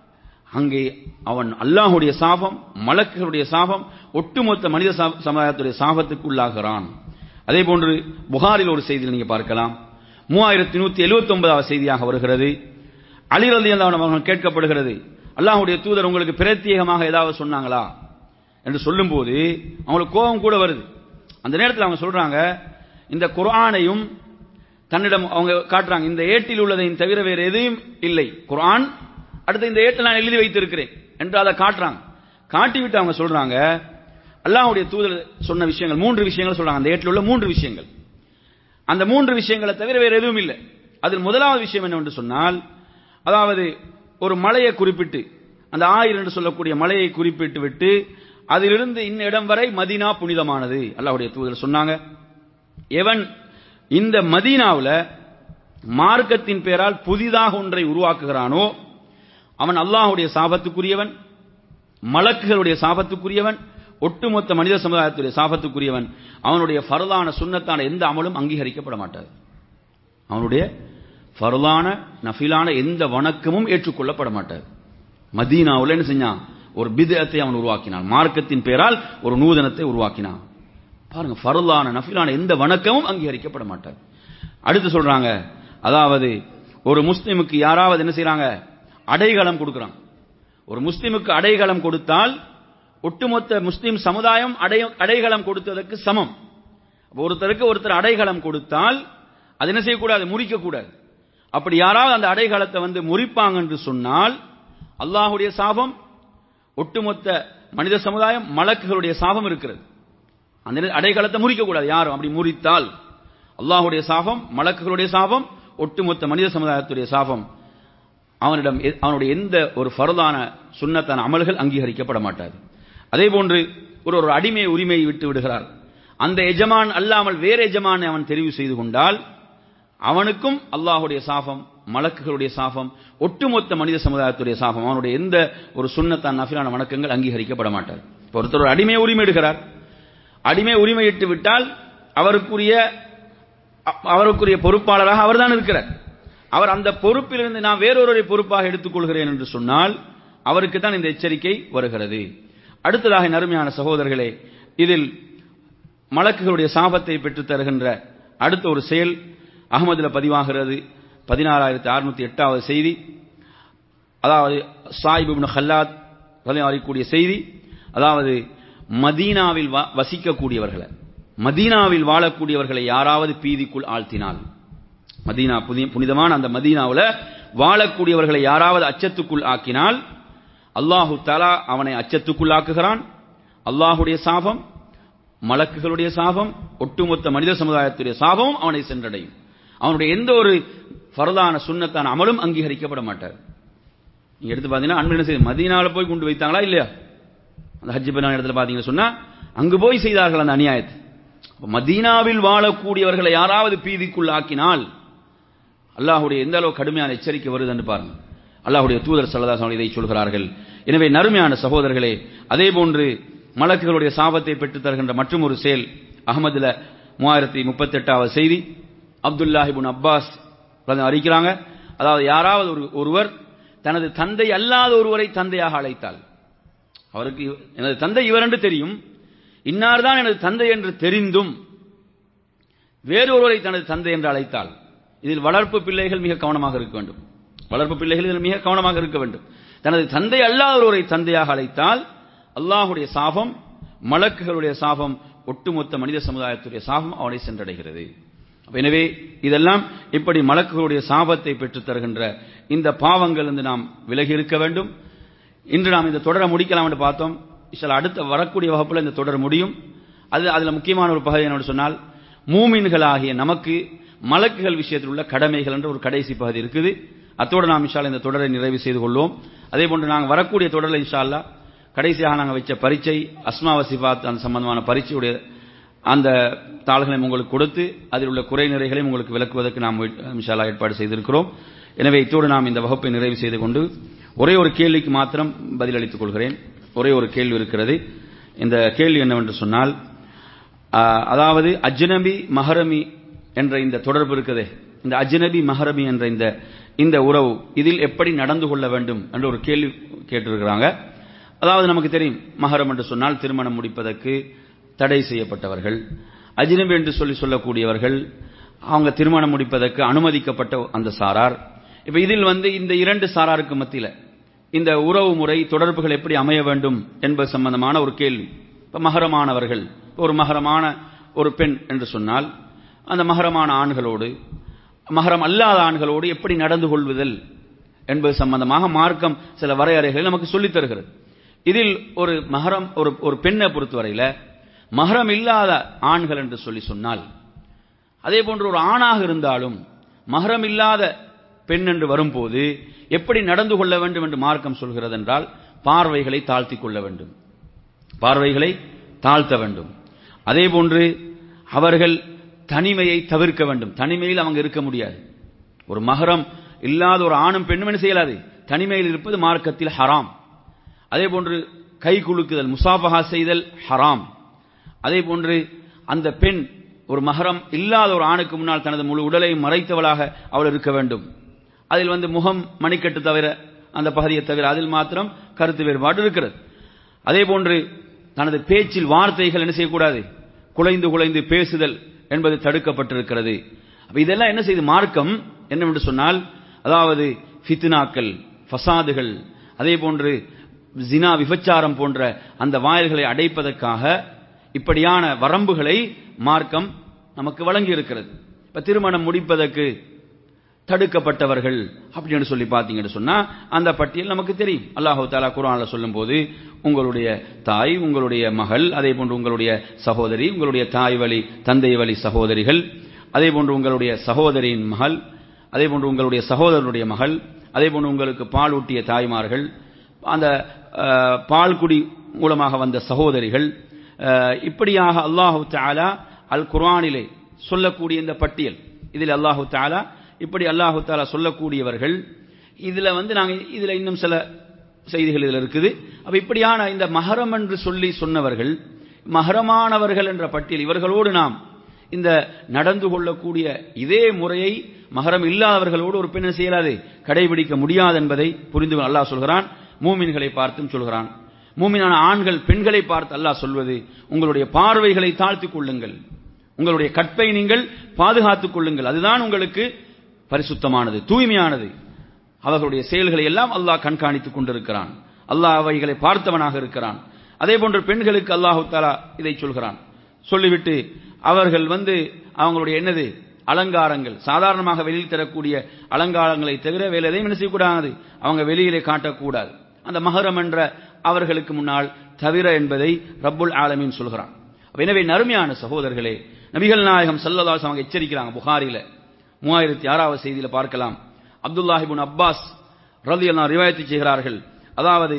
அங்கே அவன் அல்லாஹுடைய சாபம் மலக்குகளுடைய சாபம் ஒட்டுமொத்த மனித சா- சமுதாயத்துடைய சாபத்துக்கு உள்ளாகிறான் அதே போன்று புகாரில் ஒரு செய்தியில் நீங்க பார்க்கலாம் மூவாயிரத்தி நூத்தி எழுபத்தி ஒன்பதாவது செய்தியாக வருகிறது அலி ரலியல்லாஹு அன்ஹு அவர்கள் கேட்கப்படுகிறது அல்லாஹ்வுடைய தூதர் உங்களுக்கு பிரத்யேகமாக ஏதாவது சொன்னாங்களா என்று சொல்லும்போது அவங்களுக்கு கோபம் கூட வருது அந்த நேரத்தில் அவங்க சொல்றாங்க இந்த குர்ஆனையும் தன்னிடம் அவங்க காட்டுறாங்க இந்த ஏட்டில் உள்ளதையும் தவிர வேறு எதையும் இல்லை குர்ஆன் அடுத்து இந்த ஏட்டில் நான் எழுதி வைத்திருக்கிறேன் என்று அதை காட்டுறாங்க காட்டிவிட்டு அவங்க சொல்றாங்க அல்லாஹ்வுடைய தூதர் சொன்ன விஷயங்கள் மூன்று விஷயங்கள் சொல்றாங்க அந்த ஏட்டில் உள்ள மூன்று விஷயங்கள் அந்த மூன்று விஷயங்களை தவிர வேறு எதுவும் இல்லை அதில் முதலாவது விஷயம் என்னவென்று சொன்னால் அதாவது ஒரு மலையை குறிப்பிட்டு அந்த ஆயிரம் என்று சொல்லக்கூடிய மலையை குறிப்பிட்டு விட்டு அதிலிருந்து இந்த இடம் வரை மதீனா புனிதமானது அல்லாஹ்வுடைய தூதர் சொன்னாங்க எவன் இந்த மதீனாவுல மார்க்கத்தின் பேரால் புதிதாக ஒன்றை உருவாக்குகிறானோ அவன் அல்லாஹ்வுடைய சாபத்துக்குரியவன் மலக்குகளுடைய சாபத்துக்குரியவன் ஒட்டுமொத்த மனித சமுதாயத்துடைய சாபத்துக்குரியவன் அவனுடைய ஃபர்லான சுன்னத்தான எந்த அமலும் அங்கீகரிக்கப்பட மாட்டாது அவனுடைய ஃபர்லான நஃபிலான எந்த வணக்கமும் ஏற்றுக்கொள்ளப்பட மாட்டாது மதீனாவுல என்ன செஞ்சான் ஒரு பிதத்தை அவன் உருவாக்கினான் மார்க்கத்தின் பேரால் ஒரு நூதனத்தை உருவாக்கினான் பாருங்க ஃபர்லான நஃபிலான எந்த வணக்கமும் அங்கீகரிக்கப்பட மாட்டாது அடுத்து சொல்றாங்க அதாவது ஒரு முஸ்லிமுக்கு யாராவது என்ன செய்றாங்க அடைகளம் கொடுக்கறான் ஒரு முஸ்லிமுக்கு அடைகளம் கொடுத்தால் ஒட்டுமொத்த முஸ்லிம் சமுதாயம் அடை அடைகளம் கொடுத்ததற்கு சமம் அப்ப ஒருத்தருக்கு ஒருத்தர் அடைகளம் கொடுத்தால் அது என்ன செய்யக்கூடாது முறிக்க கூடாது அப்படி யாராவது அந்த அடைகளத்தை வந்து முறிப்பாங்க என்று சொன்னால் அல்லாஹுடைய சாபம் ஒட்டுமொத்த மனித சமுதாயம் மலக்குகளுடைய சாபம் இருக்கிறது அந்த அடைகளத்தை முறிக்க கூடாது யாரும் அப்படி முறித்தால் அல்லாஹுடைய சாபம் மலக்குகளுடைய சாபம் ஒட்டுமொத்த மனித சமுதாயத்துடைய சாபம் அவனிடம் எ- அவனுடைய எந்த ஒரு ஃபர்தான சுன்னத்தான அமல்கள் அங்கீகரிக்கப்பட மாட்டாது அதே போன்று ஒரு ஒரு அடிமை உரிமையை விட்டு விடுகிறார் அந்த எஜமான் அல்லாமல் வேற எஜமானை அவன் தெரிவு செய்து கொண்டால் அவனுக்கும் அல்லாஹுடைய சாபம் மலக்குகளுடைய சாபம் ஒட்டுமொத்த மனித சமுதாயத்துடைய சாபம் அவனுடைய எந்த ஒரு சுன்னத்தான் நஃபிலான வணக்கங்கள் அங்கீகரிக்கப்பட மாட்டார் இப்ப ஒருத்தர் ஒரு அடிமை உரிமை எடுக்கிறார் அடிமை உரிமையிட்டு விட்டால் அவருக்குரிய அ- அவருக்குரிய பொறுப்பாளராக அவர்தான் இருக்கிறார் அவர் அந்த பொறுப்பிலிருந்து நான் வேறொருவரை பொறுப்பாக எடுத்துக்கொள்கிறேன் என்று சொன்னால் அவருக்கு தான் இந்த எச்சரிக்கை வருகிறது அடுத்ததாக என் அருமையான சகோதரர்களே இதில் மலக்குகளுடைய சாபத்தை பெற்றுத் தருகின்ற அடுத்த ஒரு செயல் அகமதுல பதிவாகிறது பதினாறாயிரத்தி அறுநூத்தி எட்டாவது செய்தி அதாவது சாயிப் இப்னு ஹல்லாத் ரலியல்லாஹு அறியக்கூடிய செய்தி அதாவது மதீனாவில் வ- வசிக்கக்கூடியவர்களை மதீனாவில் வாழக்கூடியவர்களை யாராவது பீதிக்குள் ஆழ்த்தினால் மதீனா புதி- புனிதமான அந்த மதீனாவுல வாழக்கூடியவர்களை யாராவது அச்சத்துக்குள் ஆக்கினால் அல்லாஹு தஆலா அவனை அச்சத்துக்குள் ஆக்குகிறான் அல்லாஹுடைய சாபம் மலக்குகளுடைய சாபம் ஒட்டுமொத்த மனித சமுதாயத்துடைய சாபமும் அவனை சென்றடையும் அவனுடைய எந்த ஒரு ஃபர்தான சுன்னத்தான அமலும் அங்கீகரிக்கப்பட மாட்டார் நீங்க எடுத்து பார்த்தீங்கன்னா அன்பு செய்து மதீனால போய் கொண்டு வைத்தாங்களா இல்லையா அந்த ஹஜ் பெருநாள் இடத்துல பார்த்தீங்கன்னு சொன்னா அங்கு போய் செய்தார்கள் அந்த அநியாயத்தை அப்ப மதீனாவில் வாழக்கூடியவர்களை யாராவது பீதிக்குள் ஆக்கினால் அல்லாஹ்வுடைய எந்த அளவு கடுமையான எச்சரிக்கை வருது என்று பாருங்க அல்லாஹ்வுடைய தூதர் சல்லல்லாஹு இதை சொல்கிறார்கள் எனவே நறுமையான சகோதரர்களே அதே போன்று மலக்குகளுடைய சாபத்தை பெற்றுத் தருகின்ற மற்றும் ஒரு செயல் அகமதுல மூவாயிரத்தி முப்பத்தி எட்டாவது செய்தி அப்துல்லாஹிபுன் அப்பாஸ் அதை அறிக்கிறாங்க அதாவது யாராவது ஒரு ஒருவர் தனது தந்தை அல்லாத ஒருவரை தந்தையாக அழைத்தால் அவருக்கு இவ- எனது தந்தை இவர் என்று தெரியும் இன்னார்தான் எனது தந்தை என்று தெரிந்தும் வேறொருவரை தனது தந்தை என்று அழைத்தால் இதில் வளர்ப்பு பிள்ளைகள் மிக கவனமாக இருக்க வேண்டும் வளர்ப்பு பிள்ளைகள் இதில் மிக கவனமாக இருக்க வேண்டும் தனது தந்தை அல்லாத ஒருவரை தந்தையாக அழைத்தால் அல்லாஹுடைய சாபம் மலக்குகளுடைய சாபம் ஒட்டுமொத்த மனித சமுதாயத்துடைய சாபம் அவனை சென்றடைகிறது அப்ப எனவே இதெல்லாம் இப்படி மலக்குகளுடைய சாபத்தை பெற்றுத் தருகின்ற இந்த பாவங்கள் இருந்து நாம் விலகி இருக்க வேண்டும் இன்று நாம் இந்த தொடரை முடிக்கலாம் என்று பார்த்தோம் சில அடுத்த வரக்கூடிய வகுப்புல இந்த தொடர் முடியும் அது அதுல முக்கியமான ஒரு பகுதி என்னோட சொன்னால் மூமின்களாகிய நமக்கு மலக்குகள் விஷயத்தில் உள்ள கடமைகள் என்ற ஒரு கடைசி பகுதி இருக்குது அத்தோடு நாம் இன்ஷா அல்லாஹ் இந்த தொடரை நிறைவு செய்து கொள்வோம் அதே போன்று நாங்கள் வரக்கூடிய தொடரில் இன்ஷா அல்லாஹ் கடைசியாக நாங்கள் வச்ச பரீட்சை அஸ்மா வசிஃபாத் அந்த சம்பந்தமான பரீட்சையுடைய அந்த தாள்களையும் உங்களுக்கு கொடுத்து அதில் உள்ள குறை நிறைகளையும் உங்களுக்கு விளக்குவதற்கு நாம் இன்ஷா அல்லாஹ் ஏற்பாடு செய்திருக்கிறோம் எனவே இத்தோடு நாம் இந்த வகுப்பை நிறைவு செய்து கொண்டு ஒரே ஒரு கேள்விக்கு மாத்திரம் பதிலளித்துக் கொள்கிறேன் ஒரே ஒரு கேள்வி இருக்கிறது இந்த கேள்வி என்னவென்று சொன்னால் ஆஹ், அதாவது அஜ்னபி மஹரமி என்ற இந்த தொடர்பு இருக்குதே இந்த அஜ்னபி மஹரமி என்ற இந்த இந்த உறவு இதில் எப்படி நடந்து கொள்ள வேண்டும் என்ற ஒரு கேள்வி கேட்டிருக்கிறாங்க அதாவது நமக்கு தெரியும் மஹரம் என்று சொன்னால் திருமணம் முடிப்பதற்கு தடை செய்யப்பட்டவர்கள் அஜ்னபி என்று சொல்லி சொல்லக்கூடியவர்கள் அவங்க திருமணம் முடிப்பதற்கு அனுமதிக்கப்பட்ட அந்த சாரார் இப்ப இதில் வந்து இந்த இரண்டு சாராருக்கு மத்தியில இந்த உறவு முறை தொடர்புகள் எப்படி அமைய வேண்டும் என்பது சம்பந்தமான ஒரு கேள்வி இப்ப மகரமானவர்கள் இப்ப ஒரு மகரமான ஒரு பெண் என்று சொன்னால் அந்த மகரமான ஆண்களோடு மகரம் அல்லாத ஆண்களோடு எப்படி நடந்து கொள்வதல் என்பது சம்பந்தமாக மார்க்கம் சில வரையறைகளை நமக்கு சொல்லித் தருகிறது இதில் ஒரு மகரம் ஒரு ஒரு பெண்ணை பொறுத்தவரையில மகரம் இல்லாத ஆண்கள் என்று சொல்லி சொன்னால் அதே போன்று ஒரு ஆணாக இருந்தாலும் மகரம் இல்லாத பெண் என்று வரும்போது எப்படி நடந்து கொள்ள வேண்டும் என்று மார்க்கம் சொல்கிறது என்றால் பார்வைகளை தாழ்த்திக் கொள்ள வேண்டும் பார்வைகளை தாழ்த்த வேண்டும் அதே போன்று அவர்கள் தனிமையை தவிர்க்க வேண்டும் தனிமையில் அவங்க இருக்க முடியாது ஒரு மகரம் இல்லாத ஒரு ஆணும் பெண்ணும் என்ன செய்யலாது தனிமையில் இருப்பது மார்க்கத்தில் ஹராம் அதே போன்று கை குலுக்குதல் முசாபஹா செய்தல் ஹராம் அதே போன்று அந்த பெண் ஒரு மகரம் இல்லாத ஒரு ஆணுக்கு முன்னால் தனது முழு உடலை மறைத்தவளாக அவள் இருக்க வேண்டும் அதில் வந்து முகம் மணிக்கட்டு தவிர அந்த பகுதியை தவிர அதில் மாத்திரம் கருத்து வேறுபாடு இருக்கிறது அதே போன்று தனது பேச்சில் வார்த்தைகள் என்ன செய்யக்கூடாது குலைந்து குலைந்து பேசுதல் என்பது தடுக்கப்பட்டிருக்கிறது அப்ப இதெல்லாம் என்ன செய்து மார்க்கம் என்னவென்று சொன்னால் அதாவது ஃபித்னாக்கள் ஃபசாதுகள் அதே போன்று ஜினா விபச்சாரம் போன்ற அந்த வாயில்களை அடைப்பதற்காக இப்படியான வரம்புகளை மார்க்கம் நமக்கு வழங்கி இருக்கிறது இப்ப திருமணம் முடிப்பதற்கு தடுக்கப்பட்டவர்கள் அப்படின்னு சொல்லி பார்த்தீங்கன்னு சொன்னா அந்த பட்டியல் நமக்கு தெரியும் அல்லாஹு தாலா குரான்ல சொல்லும்போது உங்களுடைய தாய் உங்களுடைய மகள் அதே போன்று உங்களுடைய சகோதரி உங்களுடைய தாய் வழி தந்தை வழி சகோதரிகள் அதே போன்று உங்களுடைய சகோதரியின் மகள் அதே போன்று உங்களுடைய சகோதரனுடைய மகள் அதே போன்று உங்களுக்கு பால் ஊட்டிய தாய்மார்கள் அந்த அஹ், பால்குடி மூலமாக வந்த சகோதரிகள் அஹ், இப்படியாக அல்லாஹு தாலா அல் குர்ஆனிலே சொல்லக்கூடிய இந்த பட்டியல் இதில் அல்லாஹு தாலா இப்படி அல்லாஹு தாலா சொல்லக்கூடியவர்கள் இதுல வந்து நாங்க இதுல இன்னும் சில செய்திகள் இதுல இருக்குது அப்ப இப்படியான இந்த மஹரம் என்று சொல்லி சொன்னவர்கள் மஹரமானவர்கள் என்ற பட்டியல் இவர்களோடு நாம் இந்த நடந்து கொள்ளக்கூடிய இதே முறையை மகரம் இல்லாதவர்களோடு ஒரு பெண் செய்யலாது கடைபிடிக்க முடியாது என்பதை புரிந்து கொள்ள அல்லாஹ் சொல்கிறான் மூமின்களை பார்த்தும் சொல்கிறான் மூமினான ஆண்கள் பெண்களை பார்த்து அல்லாஹ் சொல்வது உங்களுடைய பார்வைகளை தாழ்த்திக் கொள்ளுங்கள் உங்களுடைய கற்பை நீங்கள் பாதுகாத்துக் கொள்ளுங்கள் அதுதான் உங்களுக்கு பரிசுத்தமானது தூய்மையானது அவர்களுடைய செயல்களை எல்லாம் அல்லாஹ் கண்காணித்துக் கொண்டிருக்கிறான் அல்லாஹ் அவைகளை பார்த்தவனாக இருக்கிறான் அதே போன்று பெண்களுக்கு அல்லாஹு தாலா இதை சொல்கிறான் சொல்லிவிட்டு அவர்கள் வந்து அவங்களுடைய என்னது அலங்காரங்கள் சாதாரணமாக வெளியில் தரக்கூடிய அலங்காரங்களை தவிர வேறு எதையும் என்ன செய்யக்கூடாது அவங்க வெளியிலே காட்டக்கூடாது அந்த மகரம் என்ற அவர்களுக்கு முன்னால் தவிர என்பதை ரப்புல் ஆலமீன் சொல்கிறான் அப்ப எனவே நறுமையான சகோதரர்களே நபிகள் நாயகம் சல்லல்லாஹு அவங்க எச்சரிக்கிறாங்க புகாரில மூவாயிரத்தி ஆறாவது செய்தியில பார்க்கலாம் அப்துல்லாஹிபுன் அப்பாஸ் ரலி அல்லா ரிவாயத்து செய்கிறார்கள் அதாவது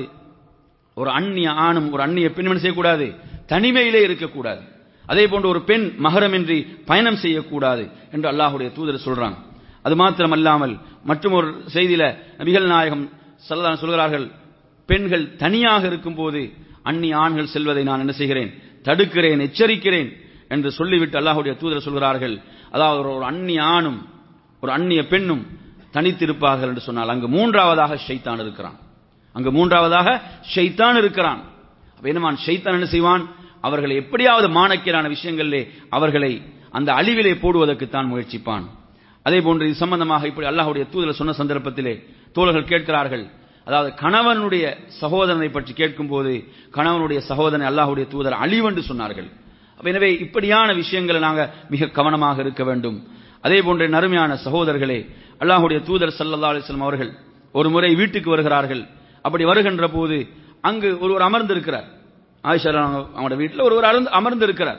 ஒரு அந்நிய ஆணும் ஒரு அந்நிய பெண்மணி செய்யக்கூடாது தனிமையிலே இருக்கக்கூடாது அதே போன்று ஒரு பெண் மகரமின்றி பயணம் செய்யக்கூடாது என்று அல்லாஹுடைய தூதர் சொல்றாங்க அது மாத்திரம் அல்லாமல் மற்றும் ஒரு செய்தியில நபிகள் நாயகம் சல்லல்லாஹு சொல்கிறார்கள் பெண்கள் தனியாக இருக்கும்போது அந்நிய ஆண்கள் செல்வதை நான் என்ன செய்கிறேன் தடுக்கிறேன் எச்சரிக்கிறேன் என்று சொல்லிவிட்டு அல்லாஹுடைய தூதர் சொல்கிறார்கள் அதாவது ஒரு- ஒரு அந்நிய ஆணும் ஒரு அந்நிய பெண்ணும் தனித்திருப்பார்கள் என்று சொன்னால் அங்கு மூன்றாவதாக ஷைத்தான் இருக்கிறான் அங்கு மூன்றாவதாக ஷைத்தான் இருக்கிறான் அப்ப என்னமான் ஷைத்தான் என்ன செய்வான் அவர்களை எப்படியாவது மானக்கீரான விஷயங்களிலே அவர்களை அந்த அழிவிலே போடுவதற்கு தான் முயற்சிப்பான் அதே போன்று இது சம்பந்தமாக இப்படி அல்லாஹ்வுடைய தூதர் சொன்ன சந்தர்ப்பத்திலே தோழர்கள் கேட்கிறார்கள் அதாவது கணவனுடைய சகோதரனை பற்றி கேட்கும்போது கணவனுடைய சகோதரனை அல்லாஹ்வுடைய தூதர் அழிவென்று சொன்னார்கள் அப்ப எனவே இப்படியான விஷயங்களை நாங்க மிக கவனமாக இருக்க வேண்டும் அதே போன்ற நறுமையான சகோதரர்களே அல்லாஹ்வுடைய தூதர் ஸல்லல்லாஹு அலைஹி வஸல்லம் அவர்கள் ஒரு முறை வீட்டுக்கு வருகிறார்கள் அப்படி வருகின்ற போது அங்கு ஒருவர் அமர்ந்திருக்கிறார் ஆயிஷா அவங்க- அவங்களோட வீட்டில் ஒருவர் அமர்ந்து அமர்ந்திருக்கிறார்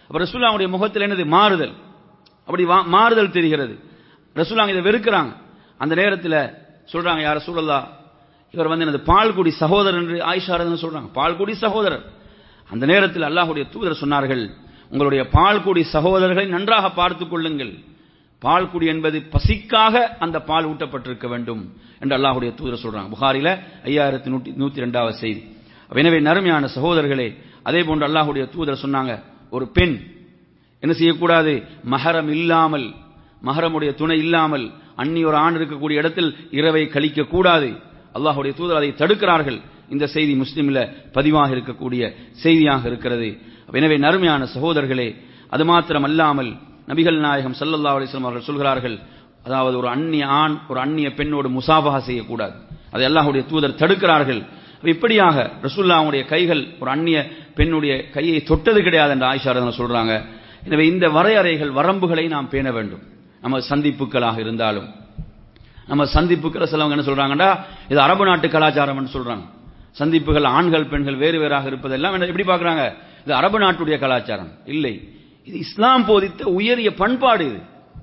அப்ப ரசூல்லாவுடைய முகத்தில் என்னது மாறுதல் அப்படி வா- மாறுதல் தெரிகிறது ரசூலாங்க இதை வெறுக்கிறாங்க அந்த நேரத்தில் சொல்றாங்க யார் ரசூலல்லா இவர் வந்து எனது பால்குடி சகோதரர் என்று ஆயிஷா ரலியல்லாஹு சொல்றாங்க பால்குடி சகோதரர் அந்த நேரத்தில் அல்லாஹ்வுடைய தூதர் சொன்னார்கள் உங்களுடைய பால்குடி சகோதரர்களை நன்றாக பார்த்துக் கொள்ளுங்கள் பால்குடி என்பது பசிக்காக அந்த பால் ஊட்டப்பட்டிருக்க வேண்டும் என்று அல்லாஹ்வுடைய தூதர் சொல்றாங்க புகாரில ஐயாயிரத்தி நூற்றி நூத்தி ரெண்டாவது செய்தி அப்ப எனவே நறுமையான சகோதரர்களே அதே போன்று அல்லாஹ்வுடைய தூதர் சொன்னாங்க ஒரு பெண் என்ன செய்யக்கூடாது மஹரம் இல்லாமல் மஹரமுடைய துணை இல்லாமல் அன்னி ஒரு ஆண் இருக்கக்கூடிய இடத்தில் இரவை கழிக்க கூடாது அல்லாஹ்வுடைய தூதர் அதை தடுக்கிறார்கள் இந்த செய்தி முஸ்லிம்ல பதிவாக இருக்கக்கூடிய செய்தியாக இருக்கிறது எனவே நறுமையான சகோதரர்களே அது மாத்திரம் அல்லாமல் நபிகள் நாயகம் ஸல்லல்லாஹு அலைஹி வஸல்லம் அவர்கள் சொல்கிறார்கள் அதாவது ஒரு அந்நிய ஆண் ஒரு அந்நிய பெண்ணோடு முசாபஹா செய்யக்கூடாது அதை அல்லாஹ்வுடைய தூதர் தடுக்கிறார்கள் அப்ப இப்படியாக ரசூல்லாவுடைய கைகள் ஒரு அந்நிய பெண்ணுடைய கையை தொட்டது கிடையாது என்று ஆயிஷா ரலியல்லாஹு சொல்றாங்க எனவே இந்த வரையறைகள் வரம்புகளை நாம் பேண வேண்டும் நம்ம சந்திப்புகளாக இருந்தாலும் நம்ம சந்திப்புகளை சிலவங்க என்ன சொல்றாங்கடா இது அரபு நாட்டு கலாச்சாரம்னு சொல்றாங்க சந்திப்புகள் ஆண்கள் பெண்கள் வேறு வேறாக இருப்பதெல்லாம் என்ன எப்படி பார்க்கறாங்க இது அரபு நாட்டுடைய கலாச்சாரம் இல்லை இது இஸ்லாம் போதித்த உயரிய பண்பாடு இது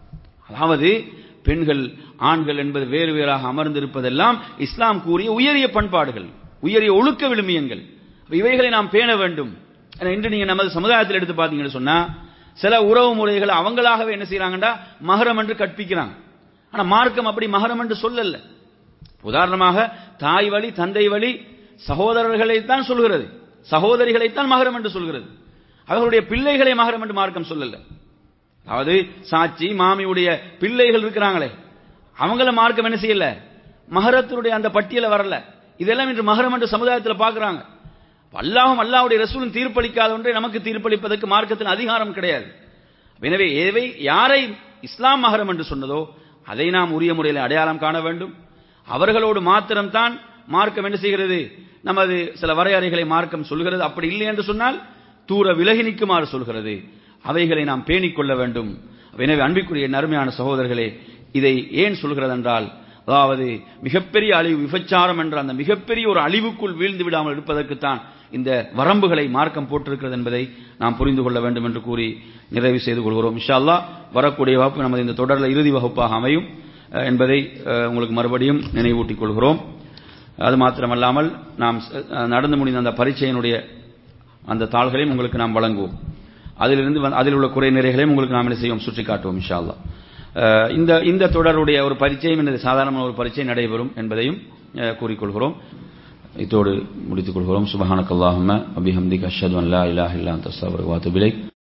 அதாவது பெண்கள் ஆண்கள் என்பது வேறு வேறாக அமர்ந்திருப்பதெல்லாம் இஸ்லாம் கூறிய உயரிய பண்பாடுகள் உயரிய ஒழுக்க விழுமியங்கள் அப்ப இவைகளை நாம் பேண வேண்டும் ஏன்னா இன்று நீங்க நமது சமுதாயத்தில் எடுத்து பார்த்தீங்கன்னு சொன்னா சில உறவு முறைகளை அவங்களாகவே என்ன செய்யறாங்கடா மகரம் என்று கற்பிக்கிறாங்க ஆனா மார்க்கம் அப்படி மகரம் என்று சொல்லல உதாரணமாக தாய் வழி தந்தை வழி சகோதரர்களைத்தான் சொல்கிறது சகோதரிகளைத்தான் மகரம் என்று சொல்கிறது அவர்களுடைய பிள்ளைகளை மகரம் என்று மார்க்கம் சொல்லல அதாவது சாட்சி மாமியுடைய பிள்ளைகள் இருக்கிறாங்களே அவங்கள மார்க்கம் என்ன செய்யல மகரத்தினுடைய அந்த பட்டியல வரல இதெல்லாம் இன்று மகரம் என்று சமுதாயத்தில் பார்க்கறாங்க அல்லாஹும் அல்லாஹ்வுடைய ரசூலும் தீர்ப்பளிக்காத ஒன்றை நமக்கு தீர்ப்பளிப்பதற்கு மார்க்கத்தில் அதிகாரம் கிடையாது எனவே எவை யாரை இஸ்லாம் மகரம் என்று சொன்னதோ அதை நாம் உரிய முறையில் அடையாளம் காண வேண்டும் அவர்களோடு மாத்திரம்தான் மார்க்கம் என்ன செய்கிறது நமது சில வரையறைகளை மார்க்கம் சொல்கிறது அப்படி இல்லை என்று சொன்னால் தூர விலகி நிற்குமாறு சொல்கிறது அவைகளை நாம் பேணிக் கொள்ள வேண்டும் எனவே அன்பிற்குரிய நறுமையான சகோதரர்களே இதை ஏன் சொல்கிறது என்றால் அதாவது மிகப்பெரிய அழிவு விபச்சாரம் என்ற அந்த மிகப்பெரிய ஒரு அழிவுக்குள் வீழ்ந்து விடாமல் இருப்பதற்குத்தான் இந்த வரம்புகளை மார்க்கம் போட்டிருக்கிறது என்பதை நாம் புரிந்து கொள்ள வேண்டும் என்று கூறி நிறைவு செய்து கொள்கிறோம் இன்ஷா அல்லாஹ் வரக்கூடிய வகுப்பு நமது இந்த தொடரில் இறுதி வகுப்பாக அமையும் அஹ், என்பதை அஹ், உங்களுக்கு மறுபடியும் நினைவூட்டிக் கொள்கிறோம் அது மாத்திரமல்லாமல் நாம் அஹ், நடந்து முடிந்த அந்த பரீட்சையினுடைய அந்த தாள்களையும் உங்களுக்கு நாம் வழங்குவோம் அதிலிருந்து வந்து- அதில் உள்ள குறை நிறைகளையும் உங்களுக்கு நாம் என்ன செய்வோம் சுற்றி காட்டுவோம் இன்ஷா அல்லாஹ் அஹ், இந்த இந்த தொடருடைய ஒரு பரிச்சயம் என்பது சாதாரண ஒரு பரிச்சை நடைபெறும் என்பதையும் அஹ், கூறிக்கொள்கிறோம் இதோடு முடித்துக் கொள்கிறோம் சுபஹானக்கல்லாஹும்ம அபிஹம்திக அஷ்ஹது அன் லா இலாஹ இல்லா அன்த அஸ்தக்ஃபிருக வ அத்தூபு இலைக்